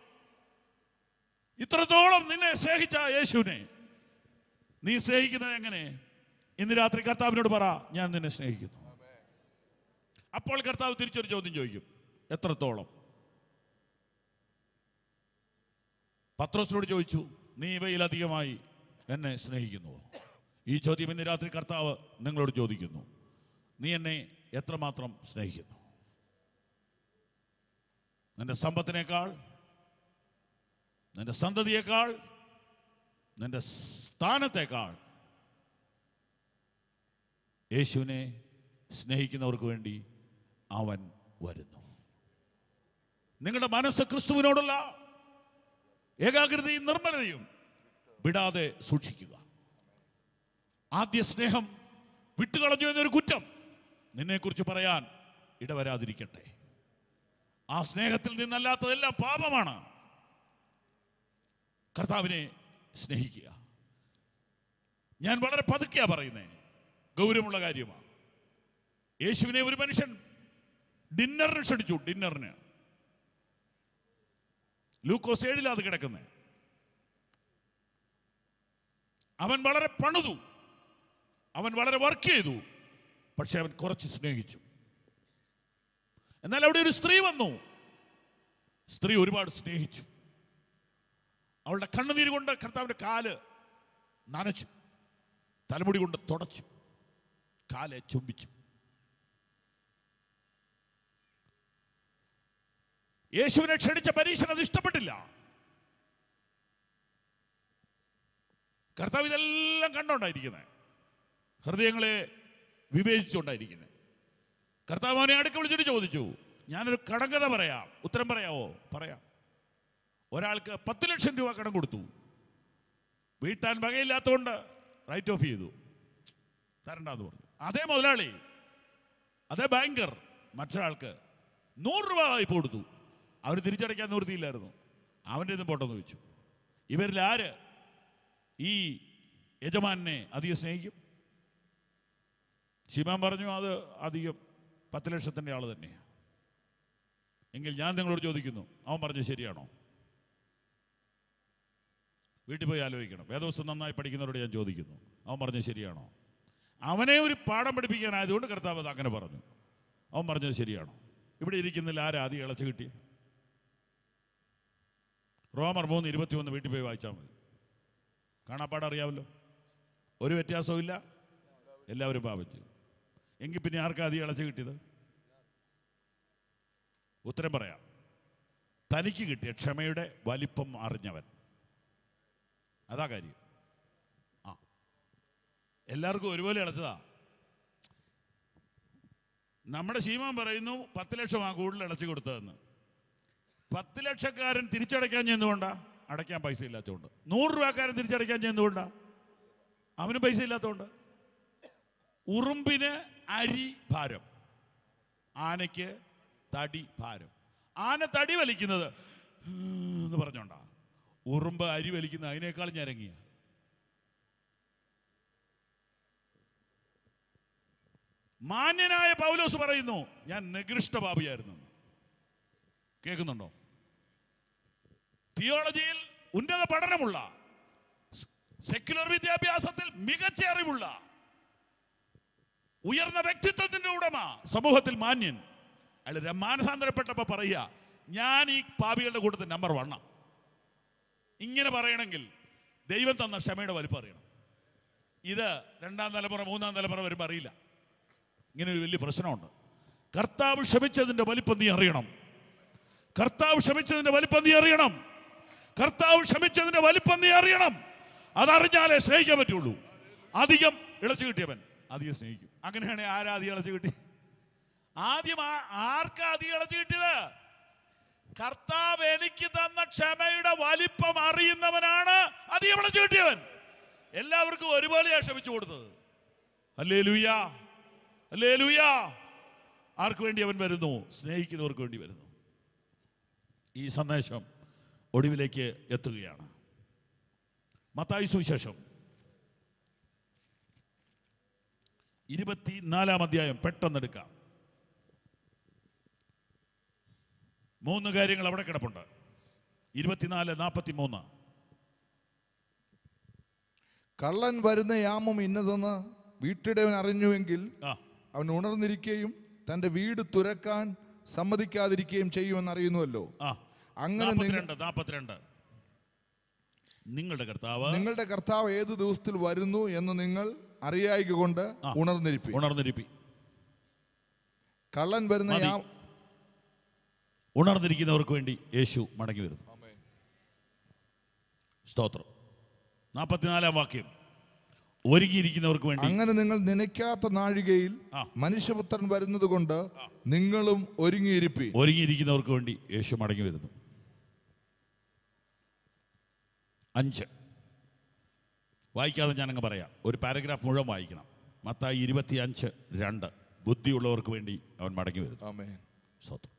Speaker 1: ഇത്രത്തോളം നിന്നെ സ്നേഹിച്ച യേശുവിനെ നീ സ്നേഹിക്കുന്നത് എങ്ങനെ ഇന്ന് രാത്രി കർത്താവിനോട് പറ ഞാൻ നിന്നെ സ്നേഹിക്കുന്നു അപ്പോൾ കർത്താവ് തിരിച്ചൊരു ചോദ്യം ചോദിക്കും എത്രത്തോളം പത്രോസിനോട് ചോദിച്ചു നീ ഇവയിലധികമായി എന്നെ സ്നേഹിക്കുന്നുവോ ഈ ചോദ്യം ഇന്ന് രാത്രി കർത്താവ് നിങ്ങളോട് ചോദിക്കുന്നു നീ എന്നെ എത്രമാത്രം സ്നേഹിക്കുന്നു നിന്റെ സമ്പത്തിനേക്കാൾ നിന്റെ സന്തതിയേക്കാൾ നിന്റെ സ്ഥാനത്തേക്കാൾ യേശുവിനെ സ്നേഹിക്കുന്നവർക്ക് വേണ്ടി അവൻ വരുന്നു നിങ്ങളുടെ മനസ്സ് ക്രിസ്തുവിനോടുള്ള ഏകാഗ്രതയും നിർമ്മലതയും വിടാതെ സൂക്ഷിക്കുക ആദ്യ സ്നേഹം വിട്ടുകളഞ്ഞു എന്നൊരു കുറ്റം നിന്നെക്കുറിച്ച് പറയാൻ ഇടവരാതിരിക്കട്ടെ ആ സ്നേഹത്തിൽ നിന്നല്ലാത്തതെല്ലാം പാപമാണ് കർത്താവിനെ സ്നേഹിക്കുക ഞാൻ വളരെ പതുക്കെയാ പറയുന്നേ ഗൗരവമുള്ള കാര്യമാണ് യേശുവിനെ ഒരു മനുഷ്യൻ ഡിന്നറിന് ക്ഷണിച്ചു ഡിന്നറിന് ലൂക്കോസ് ഏഴിലാണ് അത് കിടക്കുന്നത് അവൻ വളരെ പണിതു അവൻ വളരെ വർക്ക് ചെയ്തു പക്ഷെ അവൻ കുറച്ച് സ്നേഹിച്ചു എന്നാൽ അവിടെ ഒരു സ്ത്രീ വന്നു സ്ത്രീ ഒരുപാട് സ്നേഹിച്ചു അവളുടെ കണ്ണുനീര് കൊണ്ട് കർത്താവിന്റെ കാല് നനച്ചു തലമുടി കൊണ്ട് തുടച്ചു കാലെ ചുംബിച്ചു യേശുവിനെ ക്ഷണിച്ച പരീക്ഷ അത് ഇഷ്ടപ്പെട്ടില്ല കർത്താവ് ഇതെല്ലാം കണ്ടോണ്ടായിരിക്കുന്നത് ഹൃദയങ്ങളെ വിവേചിച്ചുകൊണ്ടായിരിക്കുന്നത് കർത്താവ് അവനെ അടുക്ക വിളിച്ചിട്ട് ചോദിച്ചു ഞാനൊരു കടങ്കഥ പറയാം ഉത്തരം പറയാവോ പറയാം ഒരാൾക്ക് പത്ത് ലക്ഷം രൂപ കടം കൊടുത്തു വീട്ടാൻ വകയില്ലാത്തതുകൊണ്ട് റൈറ്റ് ഓഫ് ചെയ്തു തരണ്ടെന്ന് പറഞ്ഞു അതേ മുതലാളി അതേ ബാങ്കർ മറ്റൊരാൾക്ക് നൂറ് രൂപ വായ്പ കൊടുത്തു അവന് തിരിച്ചടയ്ക്കാൻ നിവൃത്തിയില്ലായിരുന്നു അവൻ്റെ ഇതും പോട്ടെന്ന് ചോദിച്ചു ഇവരിൽ ആര് ഈ യജമാനെ അധികം സ്നേഹിക്കും ശിമാൻ പറഞ്ഞു അത് അധികം പത്ത് ലക്ഷത്തിൻ്റെ ആൾ തന്നെയാണ് എങ്കിൽ ഞാൻ നിങ്ങളോട് ചോദിക്കുന്നു അവൻ പറഞ്ഞു ശരിയാണോ വീട്ടിൽ പോയി ആലോചിക്കണം വേദവസ്തു നന്നായി പഠിക്കുന്നവരോട് ഞാൻ ചോദിക്കുന്നു അവൻ പറഞ്ഞു ശരിയാണോ അവനെ ഒരു പാഠം പഠിപ്പിക്കാനായതുകൊണ്ട് കർത്താവ് അത് അങ്ങനെ പറഞ്ഞു അവൻ പറഞ്ഞത് ശരിയാണോ ഇവിടെ ഇരിക്കുന്നില്ല ആരാ ആദ്യം ഇളച്ചു കിട്ടി റോമർ മൂന്ന് ഇരുപത്തിയൊന്ന് വീട്ടിൽ പോയി വായിച്ചാൽ മതി കാണാപ്പാട് അറിയാമല്ലോ ഒരു വ്യത്യാസവും ഇല്ല എല്ലാവരും പാപിച്ചു എങ്കിൽ പിന്നെ ആർക്കാ ആദ്യം ഇളച്ചു കിട്ടിയത് ഉത്തരം പറയാം തനിക്ക് കിട്ടിയ ക്ഷമയുടെ വലിപ്പം അറിഞ്ഞവൻ അതാ കാര്യം ആ എല്ലാവർക്കും ഒരുപോലെ ഇളച്ചതാ നമ്മുടെ ശീമാൻ പറയുന്നു പത്ത് ലക്ഷമാ കൂടുതൽ ഇളച്ചു കൊടുത്തതെന്ന് പത്ത് ലക്ഷക്കാരൻ തിരിച്ചടയ്ക്കാൻ ചെന്നുകൊണ്ടാ അടയ്ക്കാൻ പൈസ ഇല്ലാത്തതുകൊണ്ട് നൂറ് രൂപക്കാരൻ തിരിച്ചടയ്ക്കാൻ ചെന്നുകൊണ്ടാ അവന് പൈസ ഇല്ലാത്തതുകൊണ്ട് ഉറുമ്പിന് അരി ഭാരം ആനയ്ക്ക് തടി ഭാരം ആന തടി വലിക്കുന്നത് എന്ന് പറഞ്ഞോണ്ടാ ഉറുമ്പ് അരി വലിക്കുന്ന അതിനേക്കാൾ ഞരങ്ങിയ മാന്യനായ പൗലോസ് പറയുന്നു ഞാൻ നികൃഷ്ടപാപിയായിരുന്നു കേൾക്കുന്നുണ്ടോ തിയോളജിയിൽ ഉന്നത പഠനമുള്ള സെക്യുലർ വിദ്യാഭ്യാസത്തിൽ മികച്ച അറിവുള്ള ഉയർന്ന വ്യക്തിത്വത്തിന്റെ ഉടമ സമൂഹത്തിൽ മാന്യൻ അയാൾ മാനസാന്തരപ്പെട്ടപ്പോ പറയുക ഞാൻ ഈ പാപികളുടെ കൂട്ടത്തിൽ നമ്പർ വണ്ണ ഇങ്ങനെ പറയണമെങ്കിൽ ദൈവം തന്ന ക്ഷമയുടെ വലിപ്പം അറിയണം ഇത് രണ്ടാം തലമുറ മൂന്നാം തലമുറ വരുമ്പോൾ അറിയില്ല ഇങ്ങനെ ഒരു വലിയ പ്രശ്നമുണ്ട് കർത്താവ് ക്ഷമിച്ചതിന്റെ വലിപ്പം നീ അറിയണം കർത്താവ് ക്ഷമിച്ചതിന്റെ വലിപ്പം നീ അറിയണം കർത്താവ് ക്ഷമിച്ചതിന്റെ വലിപ്പം നീ അറിയണം അതറിഞ്ഞാലേ സ്നേഹിക്കാൻ പറ്റുള്ളൂ അധികം ഇളച്ചു കിട്ടിയവൻ അധികം സ്നേഹിക്കും അങ്ങനെയാണെങ്കിൽ ആരാ അധികം ഇളച്ചു കിട്ടി ആദ്യം ആ- ആർക്കാ അധികം ഇളച്ചു കിട്ടിയത് കർത്താവ് എനിക്ക് തന്ന ക്ഷമയുടെ വലിപ്പം അറിയുന്നവനാണ് അധികം വിളിച്ചു കിട്ടിയവൻ എല്ലാവർക്കും ഒരുപോലെയാ ക്ഷമിച്ചു കൊടുത്തത് അല്ലേ ലൂയാ അല്ലേ ലൂയാ ആർക്ക് വേണ്ടി അവൻ വരുന്നു സ്നേഹിക്കുന്നവർക്ക് വേണ്ടി വരുന്നു ഈ സന്ദേശം ഒടുവിലേക്ക് എത്തുകയാണ് മത്തായി സുവിശേഷം ഇരുപത്തിനാലാം അധ്യായം പെട്ടെന്നെടുക്കാം മൂന്ന് കാര്യങ്ങൾ അവിടെ കിടപ്പുണ്ട് ഇരുപത്തിനാല് നാൽപ്പത്തി മൂന്ന്
Speaker 2: കള്ളൻ വരുന്ന യാമം ഇന്നതെന്ന് വീട്ടിടവൻ അറിഞ്ഞുവെങ്കിൽ
Speaker 1: ആ
Speaker 2: അവൻ ഉണർന്നിരിക്കുകയും തന്റെ വീട് തുറക്കാൻ സമ്മതിക്കാതിരിക്കുകയും ചെയ്യുമെന്ന് അറിയുന്നുവല്ലോ
Speaker 1: ആ
Speaker 2: അങ്ങനെ നിങ്ങൾ-
Speaker 1: നാൽപ്പത്തിരണ്ട് നാൽപ്പത്തിരണ്ട് നിങ്ങളുടെ കർത്താവ്
Speaker 2: നിങ്ങളുടെ കർത്താവ് ഏത് ദിവസത്തിൽ വരുന്നു എന്ന് നിങ്ങൾ അറിയായിക കൊണ്ട്
Speaker 1: ആ.
Speaker 2: ഉണർന്നിരിപ്പി
Speaker 1: ഉണർന്നിരിപ്പി
Speaker 2: കള്ളൻ വരുന്ന
Speaker 1: മതി.
Speaker 2: യാ-
Speaker 1: ഉണർന്നിരിക്കുന്നവർക്ക് വേണ്ടി യേശു മടങ്ങി വരുന്നു സ്തോത്രം നാൽപ്പത്തിനാലാം വാക്യം ഒരുങ്ങിയിരിക്കുന്നവർക്ക് വേണ്ടി
Speaker 2: അങ്ങനെ നിങ്ങൾ നനയ്ക്കാത്ത നാഴികയിൽ
Speaker 1: ആ.
Speaker 2: മനുഷ്യപുത്രൻ വരുന്നത് കൊണ്ട് നിങ്ങളും ഒരുങ്ങിയിരിപ്പി
Speaker 1: ഒരുങ്ങിയിരിക്കുന്നവർക്ക് വേണ്ടി യേശു മടങ്ങി വരുന്നു അഞ്ച് വായിക്കാതെ ഞാനങ്ങ് പറയാം ഒരു പാരഗ്രാഫ് മുഴുവൻ വായിക്കണം മത്തായി ഇരുപത്തി അഞ്ച് രണ്ട് ബുദ്ധിയുള്ളവർക്ക് വേണ്ടി അവൻ മടങ്ങി വരുന്നു
Speaker 2: ആമേൻ
Speaker 1: സ്തോത്രം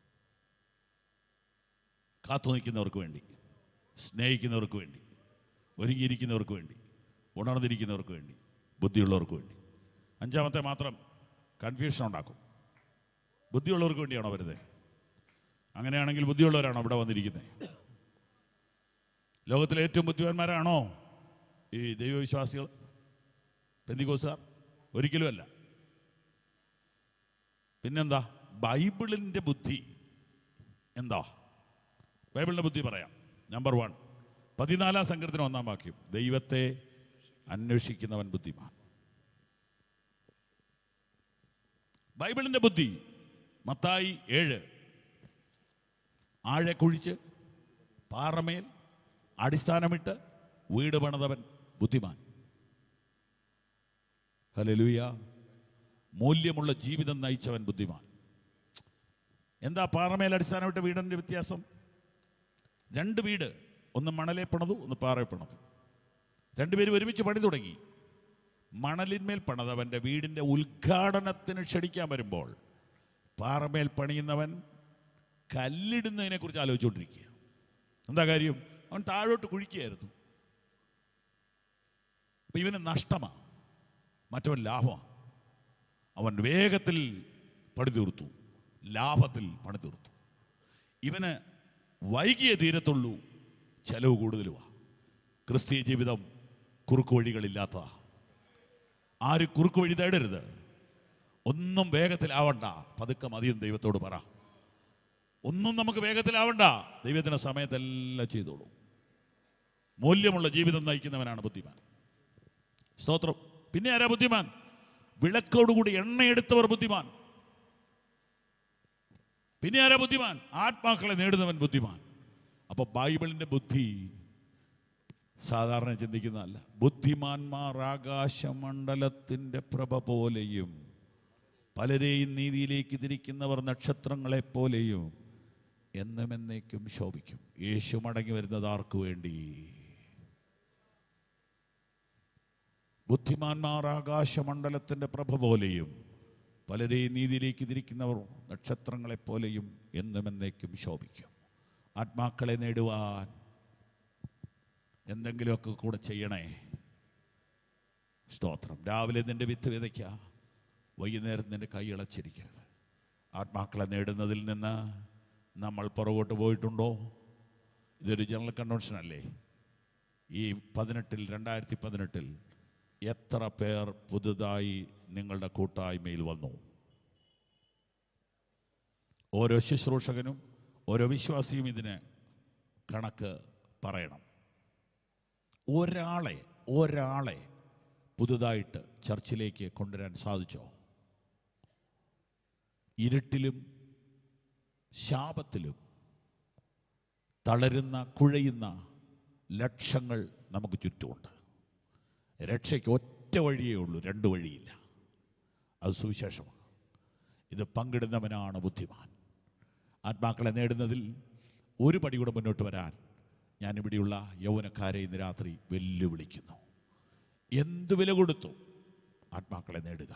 Speaker 1: കാത്തു നിൽക്കുന്നവർക്ക് വേണ്ടി സ്നേഹിക്കുന്നവർക്ക് വേണ്ടി ഒരുങ്ങിയിരിക്കുന്നവർക്ക് വേണ്ടി ഉണർന്നിരിക്കുന്നവർക്ക് വേണ്ടി ബുദ്ധിയുള്ളവർക്ക് വേണ്ടി അഞ്ചാമത്തെ മാത്രം കൺഫ്യൂഷൻ ഉണ്ടാക്കും ബുദ്ധിയുള്ളവർക്ക് വേണ്ടിയാണോ വരുന്നത് അങ്ങനെയാണെങ്കിൽ ബുദ്ധിയുള്ളവരാണോ ഇവിടെ വന്നിരിക്കുന്നത് ലോകത്തിലെ ഏറ്റവും ബുദ്ധിമാന്മാരാണോ ഈ ദൈവവിശ്വാസികൾ പെന്തിക്കോസുകാർ ഒരിക്കലുമല്ല പിന്നെന്താ ബൈബിളിൻ്റെ ബുദ്ധി എന്താ ബൈബിളിൻ്റെ ബുദ്ധി പറയാം നമ്പർ വൺ പതിനാലാം സങ്കീർത്തനം ഒന്നാം വാക്യം ദൈവത്തെ അന്വേഷിക്കുന്നവൻ ബുദ്ധിമാൻ ബൈബിളിൻ്റെ ബുദ്ധി മത്തായി ഏഴ് ആഴെ കുഴിച്ച് പാറമേൽ അടിസ്ഥാനമിട്ട് വീട് പണിതവൻ ബുദ്ധിമാൻ ഹലലുയ മൂല്യമുള്ള ജീവിതം നയിച്ചവൻ ബുദ്ധിമാൻ എന്താ പാറമേൽ അടിസ്ഥാനമിട്ട വീടിൻ്റെ വ്യത്യാസം രണ്ട് വീട് ഒന്ന് മണലെ പണതു ഒന്ന് പാറയെ പണതു രണ്ടുപേരും ഒരുമിച്ച് പണി തുടങ്ങി മണലിന്മേൽ പണിതവൻ്റെ വീടിൻ്റെ ഉദ്ഘാടനത്തിന് ക്ഷണിക്കാൻ വരുമ്പോൾ പാറമേൽ പണിയുന്നവൻ കല്ലിടുന്നതിനെ കുറിച്ച് ആലോചിച്ചുകൊണ്ടിരിക്കുക എന്താ കാര്യം അവൻ താഴോട്ട് കുഴിക്കുകയായിരുന്നു അപ്പൊ ഇവന് നഷ്ടമാണ് മറ്റവൻ ലാഭമാണ് അവൻ വേഗത്തിൽ പണി തീർത്തു ലാഭത്തിൽ പണി തീർത്തു ഇവന് വൈകിയേ തീരത്തുള്ളൂ ചെലവ് കൂടുതലുമാണ് ക്രിസ്തീയ ജീവിതം കുറുക്കു വഴികളില്ലാത്തതാ ആര് കുറുക്കു വഴി തേടരുത് ഒന്നും വേഗത്തിലാവണ്ട പതുക്കെ മതിയും ദൈവത്തോട് പറ ഒന്നും നമുക്ക് വേഗത്തിലാവണ്ട ദൈവത്തിന്റെ സമയത്തെല്ലാം ചെയ്തോളൂ മൂല്യമുള്ള ജീവിതം നയിക്കുന്നവനാണ് ബുദ്ധിമാൻ സ്തോത്രം പിന്നെ ആരാ ബുദ്ധിമാൻ വിളക്കോടുകൂടി എണ്ണയെടുത്തവർ ബുദ്ധിമാൻ പിന്നെ ആരാ ബുദ്ധിമാൻ ആത്മാക്കളെ നേടുന്നവൻ ബുദ്ധിമാൻ അപ്പൊ ബൈബിളിന്റെ ബുദ്ധി സാധാരണ ചിന്തിക്കുന്നതല്ല ബുദ്ധിമാന്മാർ ആകാശമണ്ഡലത്തിന്റെ പ്രഭ പോലെയും പലരെയും നീതിയിലേക്ക് തിരിക്കുന്നവർ നക്ഷത്രങ്ങളെ പോലെയും എന്നും എന്നേക്കും ശോഭിക്കും യേശു മടങ്ങി വരുന്നത് ആർക്കു വേണ്ടി ബുദ്ധിമാന്മാർ ആകാശമണ്ഡലത്തിന്റെ പ്രഭ പോലെയും പലരെയും നീതിയിലേക്ക് തിരിക്കുന്നവർ നക്ഷത്രങ്ങളെ പോലെയും എന്നും എന്നേക്കും ശോഭിക്കും ആത്മാക്കളെ നേടുവാൻ എന്തെങ്കിലുമൊക്കെ കൂടെ ചെയ്യണേ സ്തോത്രം രാവിലെ നിന്റെ വിത്ത് വിതയ്ക്ക വൈകുന്നേരം നിന്റെ കൈ ഇളച്ചിരിക്കരുത് ആത്മാക്കളെ നേടുന്നതിൽ നിന്ന് നമ്മൾ പുറകോട്ട് പോയിട്ടുണ്ടോ ഇതൊരു ജനറൽ കൺവെൻഷൻ അല്ലേ ഈ പതിനെട്ടിൽ രണ്ടായിരത്തി പതിനെട്ടിൽ എത്ര പേർ പുതുതായി നിങ്ങളുടെ കൂട്ടായ്മയിൽ വന്നു ഓരോ ശുശ്രൂഷകനും ഓരോ വിശ്വാസിയും ഇതിന് കണക്ക് പറയണം ഒരാളെ ഒരാളെ പുതുതായിട്ട് ചർച്ചിലേക്ക് കൊണ്ടുവരാൻ സാധിച്ചോ ഇരുട്ടിലും ശാപത്തിലും തളരുന്ന കുഴയുന്ന ലക്ഷങ്ങൾ നമുക്ക് ചുറ്റുമുണ്ട് രക്ഷയ്ക്ക് ഒറ്റ വഴിയേ ഉള്ളൂ രണ്ട് വഴിയില്ല അത് സുവിശേഷമാണ് ഇത് പങ്കിടുന്നവനാണ് ബുദ്ധിമാൻ ആത്മാക്കളെ നേടുന്നതിൽ ഒരു പടി കൂടെ മുന്നോട്ട് വരാൻ ഞാൻ ഇവിടെയുള്ള യൗവനക്കാരെ ഇന്ന് രാത്രി വെല്ലുവിളിക്കുന്നു എന്ത് വില കൊടുത്തു ആത്മാക്കളെ നേടുക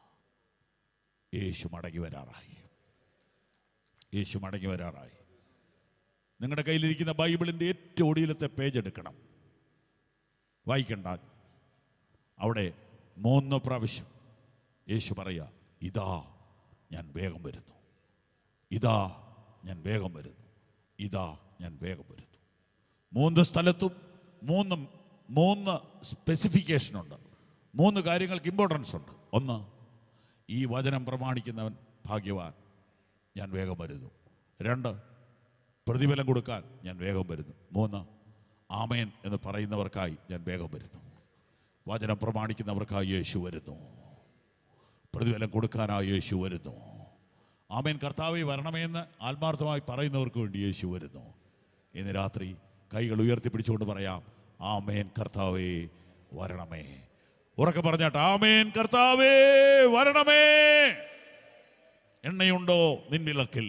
Speaker 1: യേശു മടങ്ങി വരാറായി യേശു മടങ്ങി വരാറായി നിങ്ങളുടെ കയ്യിലിരിക്കുന്ന ബൈബിളിൻ്റെ ഏറ്റവും ഒടിയിലത്തെ പേജ് എടുക്കണം വായിക്കണ്ട അവിടെ മൂന്ന് പ്രാവശ്യം യേശു പറയുക ഇതാ ഞാൻ വേഗം വരുന്നു ഇതാ ഞാൻ വേഗം വരുന്നു ഇതാ ഞാൻ വേഗം വരുന്നു മൂന്ന് സ്ഥലത്തും മൂന്ന് മൂന്ന് സ്പെസിഫിക്കേഷൻ ഉണ്ട് മൂന്ന് കാര്യങ്ങൾക്ക് ഇമ്പോർട്ടൻസ് ഉണ്ട് ഒന്ന് ഈ വചനം പ്രമാണിക്കുന്നവൻ ഭാഗ്യവാൻ ഞാൻ വേഗം വരുന്നു രണ്ട് പ്രതിഫലം കൊടുക്കാൻ ഞാൻ വേഗം വരുന്നു മൂന്ന് ആമേൻ എന്ന് പറയുന്നവർക്കായി ഞാൻ വേഗം വരുന്നു വചനം പ്രമാണിക്കുന്നവർക്കായി യേശു വരുന്നു പ്രതിഫലം കൊടുക്കാനായി യേശു വരുന്നു ആമേൻ കർത്താവെ വരണമേ എന്ന് ആത്മാർത്ഥമായി പറയുന്നവർക്ക് വേണ്ടി യേശു വരുന്നു ഇന്ന് രാത്രി കൈകൾ ഉയർത്തിപ്പിടിച്ചുകൊണ്ട് പറയാം ആമേൻ കർത്താവേ വരണമേ ഉറക്കെ പറഞ്ഞാട്ട് ആമേൻ കർത്താവേ വരണമേ എണ്ണയുണ്ടോ നിൻവിളക്കിൽ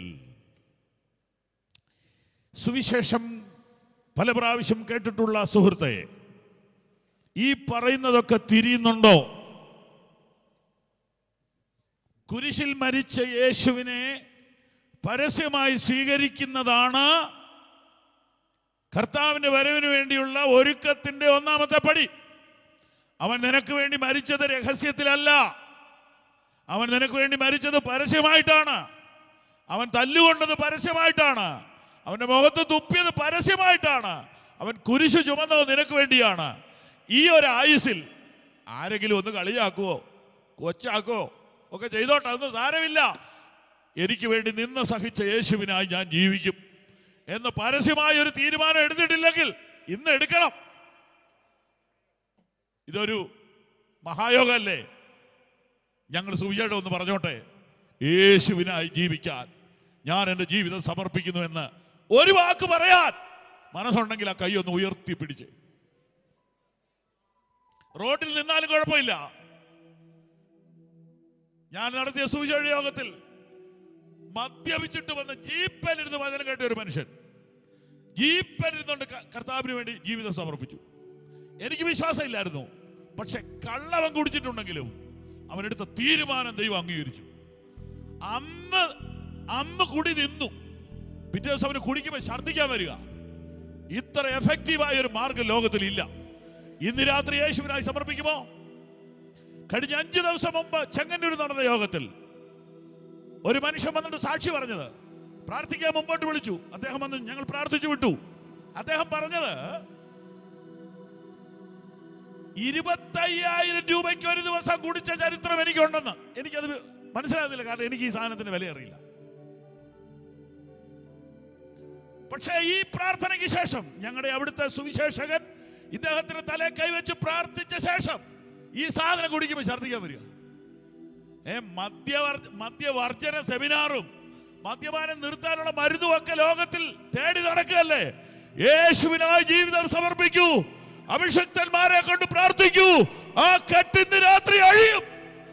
Speaker 1: സുവിശേഷം പല പ്രാവശ്യം കേട്ടിട്ടുള്ള സുഹൃത്തെ ഈ പറയുന്നതൊക്കെ തിരിയുന്നുണ്ടോ കുരിശിൽ മരിച്ച യേശുവിനെ പരസ്യമായി സ്വീകരിക്കുന്നതാണ് കർത്താവിന്റെ വരവിന് വേണ്ടിയുള്ള ഒരുക്കത്തിന്റെ ഒന്നാമത്തെ പടി അവൻ നിനക്ക് വേണ്ടി മരിച്ചത് രഹസ്യത്തിലല്ല അവൻ നിനക്ക് വേണ്ടി മരിച്ചത് പരസ്യമായിട്ടാണ് അവൻ തല്ലുകൊണ്ടത് പരസ്യമായിട്ടാണ് അവന്റെ മുഖത്ത് തുപ്പിയത് പരസ്യമായിട്ടാണ് അവൻ കുരിശ് ചുമന്നത് നിനക്ക് വേണ്ടിയാണ് ഈ ഒരു ആയുസിൽ ആരെങ്കിലും ഒന്ന് കളിയാക്കുവോ കൊച്ചാക്കുവോ ഒക്കെ ചെയ്തോട്ടെ അതൊന്നും സാരമില്ല എനിക്ക് വേണ്ടി നിന്ന് സഹിച്ച യേശുവിനായി ഞാൻ ജീവിക്കും എന്ന് പരസ്യമായ ഒരു തീരുമാനം എടുത്തിട്ടില്ലെങ്കിൽ ഇന്ന് എടുക്കണം ഇതൊരു മഹായോഗമല്ലേ ഞങ്ങൾ സുവിശേഷം ഒന്ന് പറഞ്ഞോട്ടെ യേശുവിനായി ജീവിക്കാൻ ഞാൻ എൻ്റെ ജീവിതം സമർപ്പിക്കുന്നു എന്ന് ഒരു വാക്ക് പറയാൻ മനസ്സുണ്ടെങ്കിൽ ആ കൈ ഒന്ന് ഉയർത്തി പിടിച്ച് റോഡിൽ നിന്നാലും കുഴപ്പമില്ല ഞാൻ നടത്തിയ സുവിശേഷ യോഗത്തിൽ മദ്യപിച്ചിട്ട് വന്ന് ജീപ്പലിരുന്ന് വചനം കേട്ട ഒരു മനുഷ്യൻ ജീപ്പലിരുന്നുകൊണ്ട് ക- കർത്താവിന് വേണ്ടി ജീവിതം സമർപ്പിച്ചു എനിക്ക് വിശ്വാസമില്ലായിരുന്നു പക്ഷെ കള്ളവൻ കുടിച്ചിട്ടുണ്ടെങ്കിലും അവനെടുത്ത തീരുമാനം ദൈവം അംഗീകരിച്ചു അന്ന് അന്ന് കുടി നിന്നു പിറ്റേ ദിവസം അവന് കുടിക്കുമ്പോൾ ഛർദ്ദിക്കാൻ വരിക ഇത്ര എഫക്റ്റീവായ ഒരു മാർഗം ലോകത്തിൽ ഇല്ല ഇന്ന് രാത്രി യേശുവിനായി സമർപ്പിക്കുമോ കഴിഞ്ഞ അഞ്ചു ദിവസം മുമ്പ് ചെങ്ങന്നൂർ നടന്ന യോഗത്തിൽ ഒരു മനുഷ്യൻ വന്നിട്ട് സാക്ഷി പറഞ്ഞത് പ്രാർത്ഥിക്കാൻ മുമ്പോട്ട് വിളിച്ചു അദ്ദേഹം വന്ന് ഞങ്ങൾ പ്രാർത്ഥിച്ചു വിട്ടു അദ്ദേഹം പറഞ്ഞത് ഇരുപത്തയ്യായിരം രൂപയ്ക്ക് ഒരു ദിവസം കുടിച്ച ചരിത്രം എനിക്കുണ്ടെന്ന് എനിക്കത് മനസ്സിലാകുന്നില്ല കാരണം എനിക്ക് ഈ സാധനത്തിന് വില അറിയില്ല പക്ഷേ ഈ പ്രാർത്ഥനയ്ക്ക് ശേഷം ഞങ്ങളുടെ അവിടുത്തെ സുവിശേഷകൻ ഇദ്ദേഹത്തിന് തലേ കൈവച്ച് പ്രാർത്ഥിച്ച ശേഷം ഈ സാധനം കുടിക്കുമ്പോൾ ഛർദ്ദിക്കാൻ വരിക ഏ മദ്യവർ മദ്യവർജന സെമിനാറും മദ്യപാനം നിർത്താനുള്ള മരുന്നും ഒക്കെ ലോകത്തിൽ തേടി നടക്കുകയല്ലേ യേശുവിനായി ജീവിതം സമർപ്പിക്കൂ അഭിഷക്തന്മാരെ കൊണ്ട് പ്രാർത്ഥിക്കൂ ആ കെട്ടിന്ന് രാത്രി അഴിയും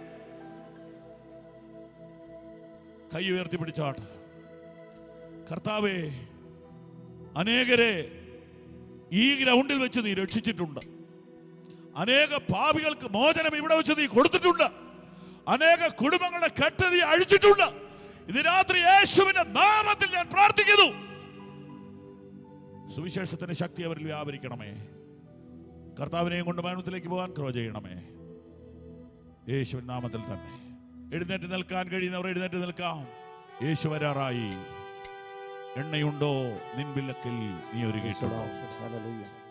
Speaker 1: കൈ ഉയർത്തി പിടിച്ചാട്ട് കർത്താവേ അനേകരെ ഈ ഗ്രൗണ്ടിൽ വെച്ച് നീ രക്ഷിച്ചിട്ടുണ്ട് അനേക പാപികൾക്ക് മോചനം ഇവിടെ വെച്ച് നീ കൊടുത്തിട്ടുണ്ട് അനേക കുടുംബങ്ങളുടെ കെട്ട് നീ അഴിച്ചിട്ടുണ്ട് ഇത് രാത്രി യേശുവിന്റെ നാമത്തിൽ ഞാൻ പ്രാർത്ഥിക്കുന്നു സുവിശേഷത്തിന്റെ ശക്തി അവരിൽ വ്യാപരിക്കണമേ കർത്താവിനെയും കൊണ്ട് മരണത്തിലേക്ക് പോകാൻ ക്രോ ചെയ്യണമേ യേശുവിൻ നാമത്തിൽ തന്നെ എഴുന്നേറ്റ് നിൽക്കാൻ കഴിയുന്നവർ എഴുന്നേറ്റ് നിൽക്കാം യേശു വരാറായി എണ്ണയുണ്ടോ നിൻവില്ലക്കിൽ നീ ഒരുങ്ങിയിട്ടുണ്ടോ
Speaker 3: Hallelujah.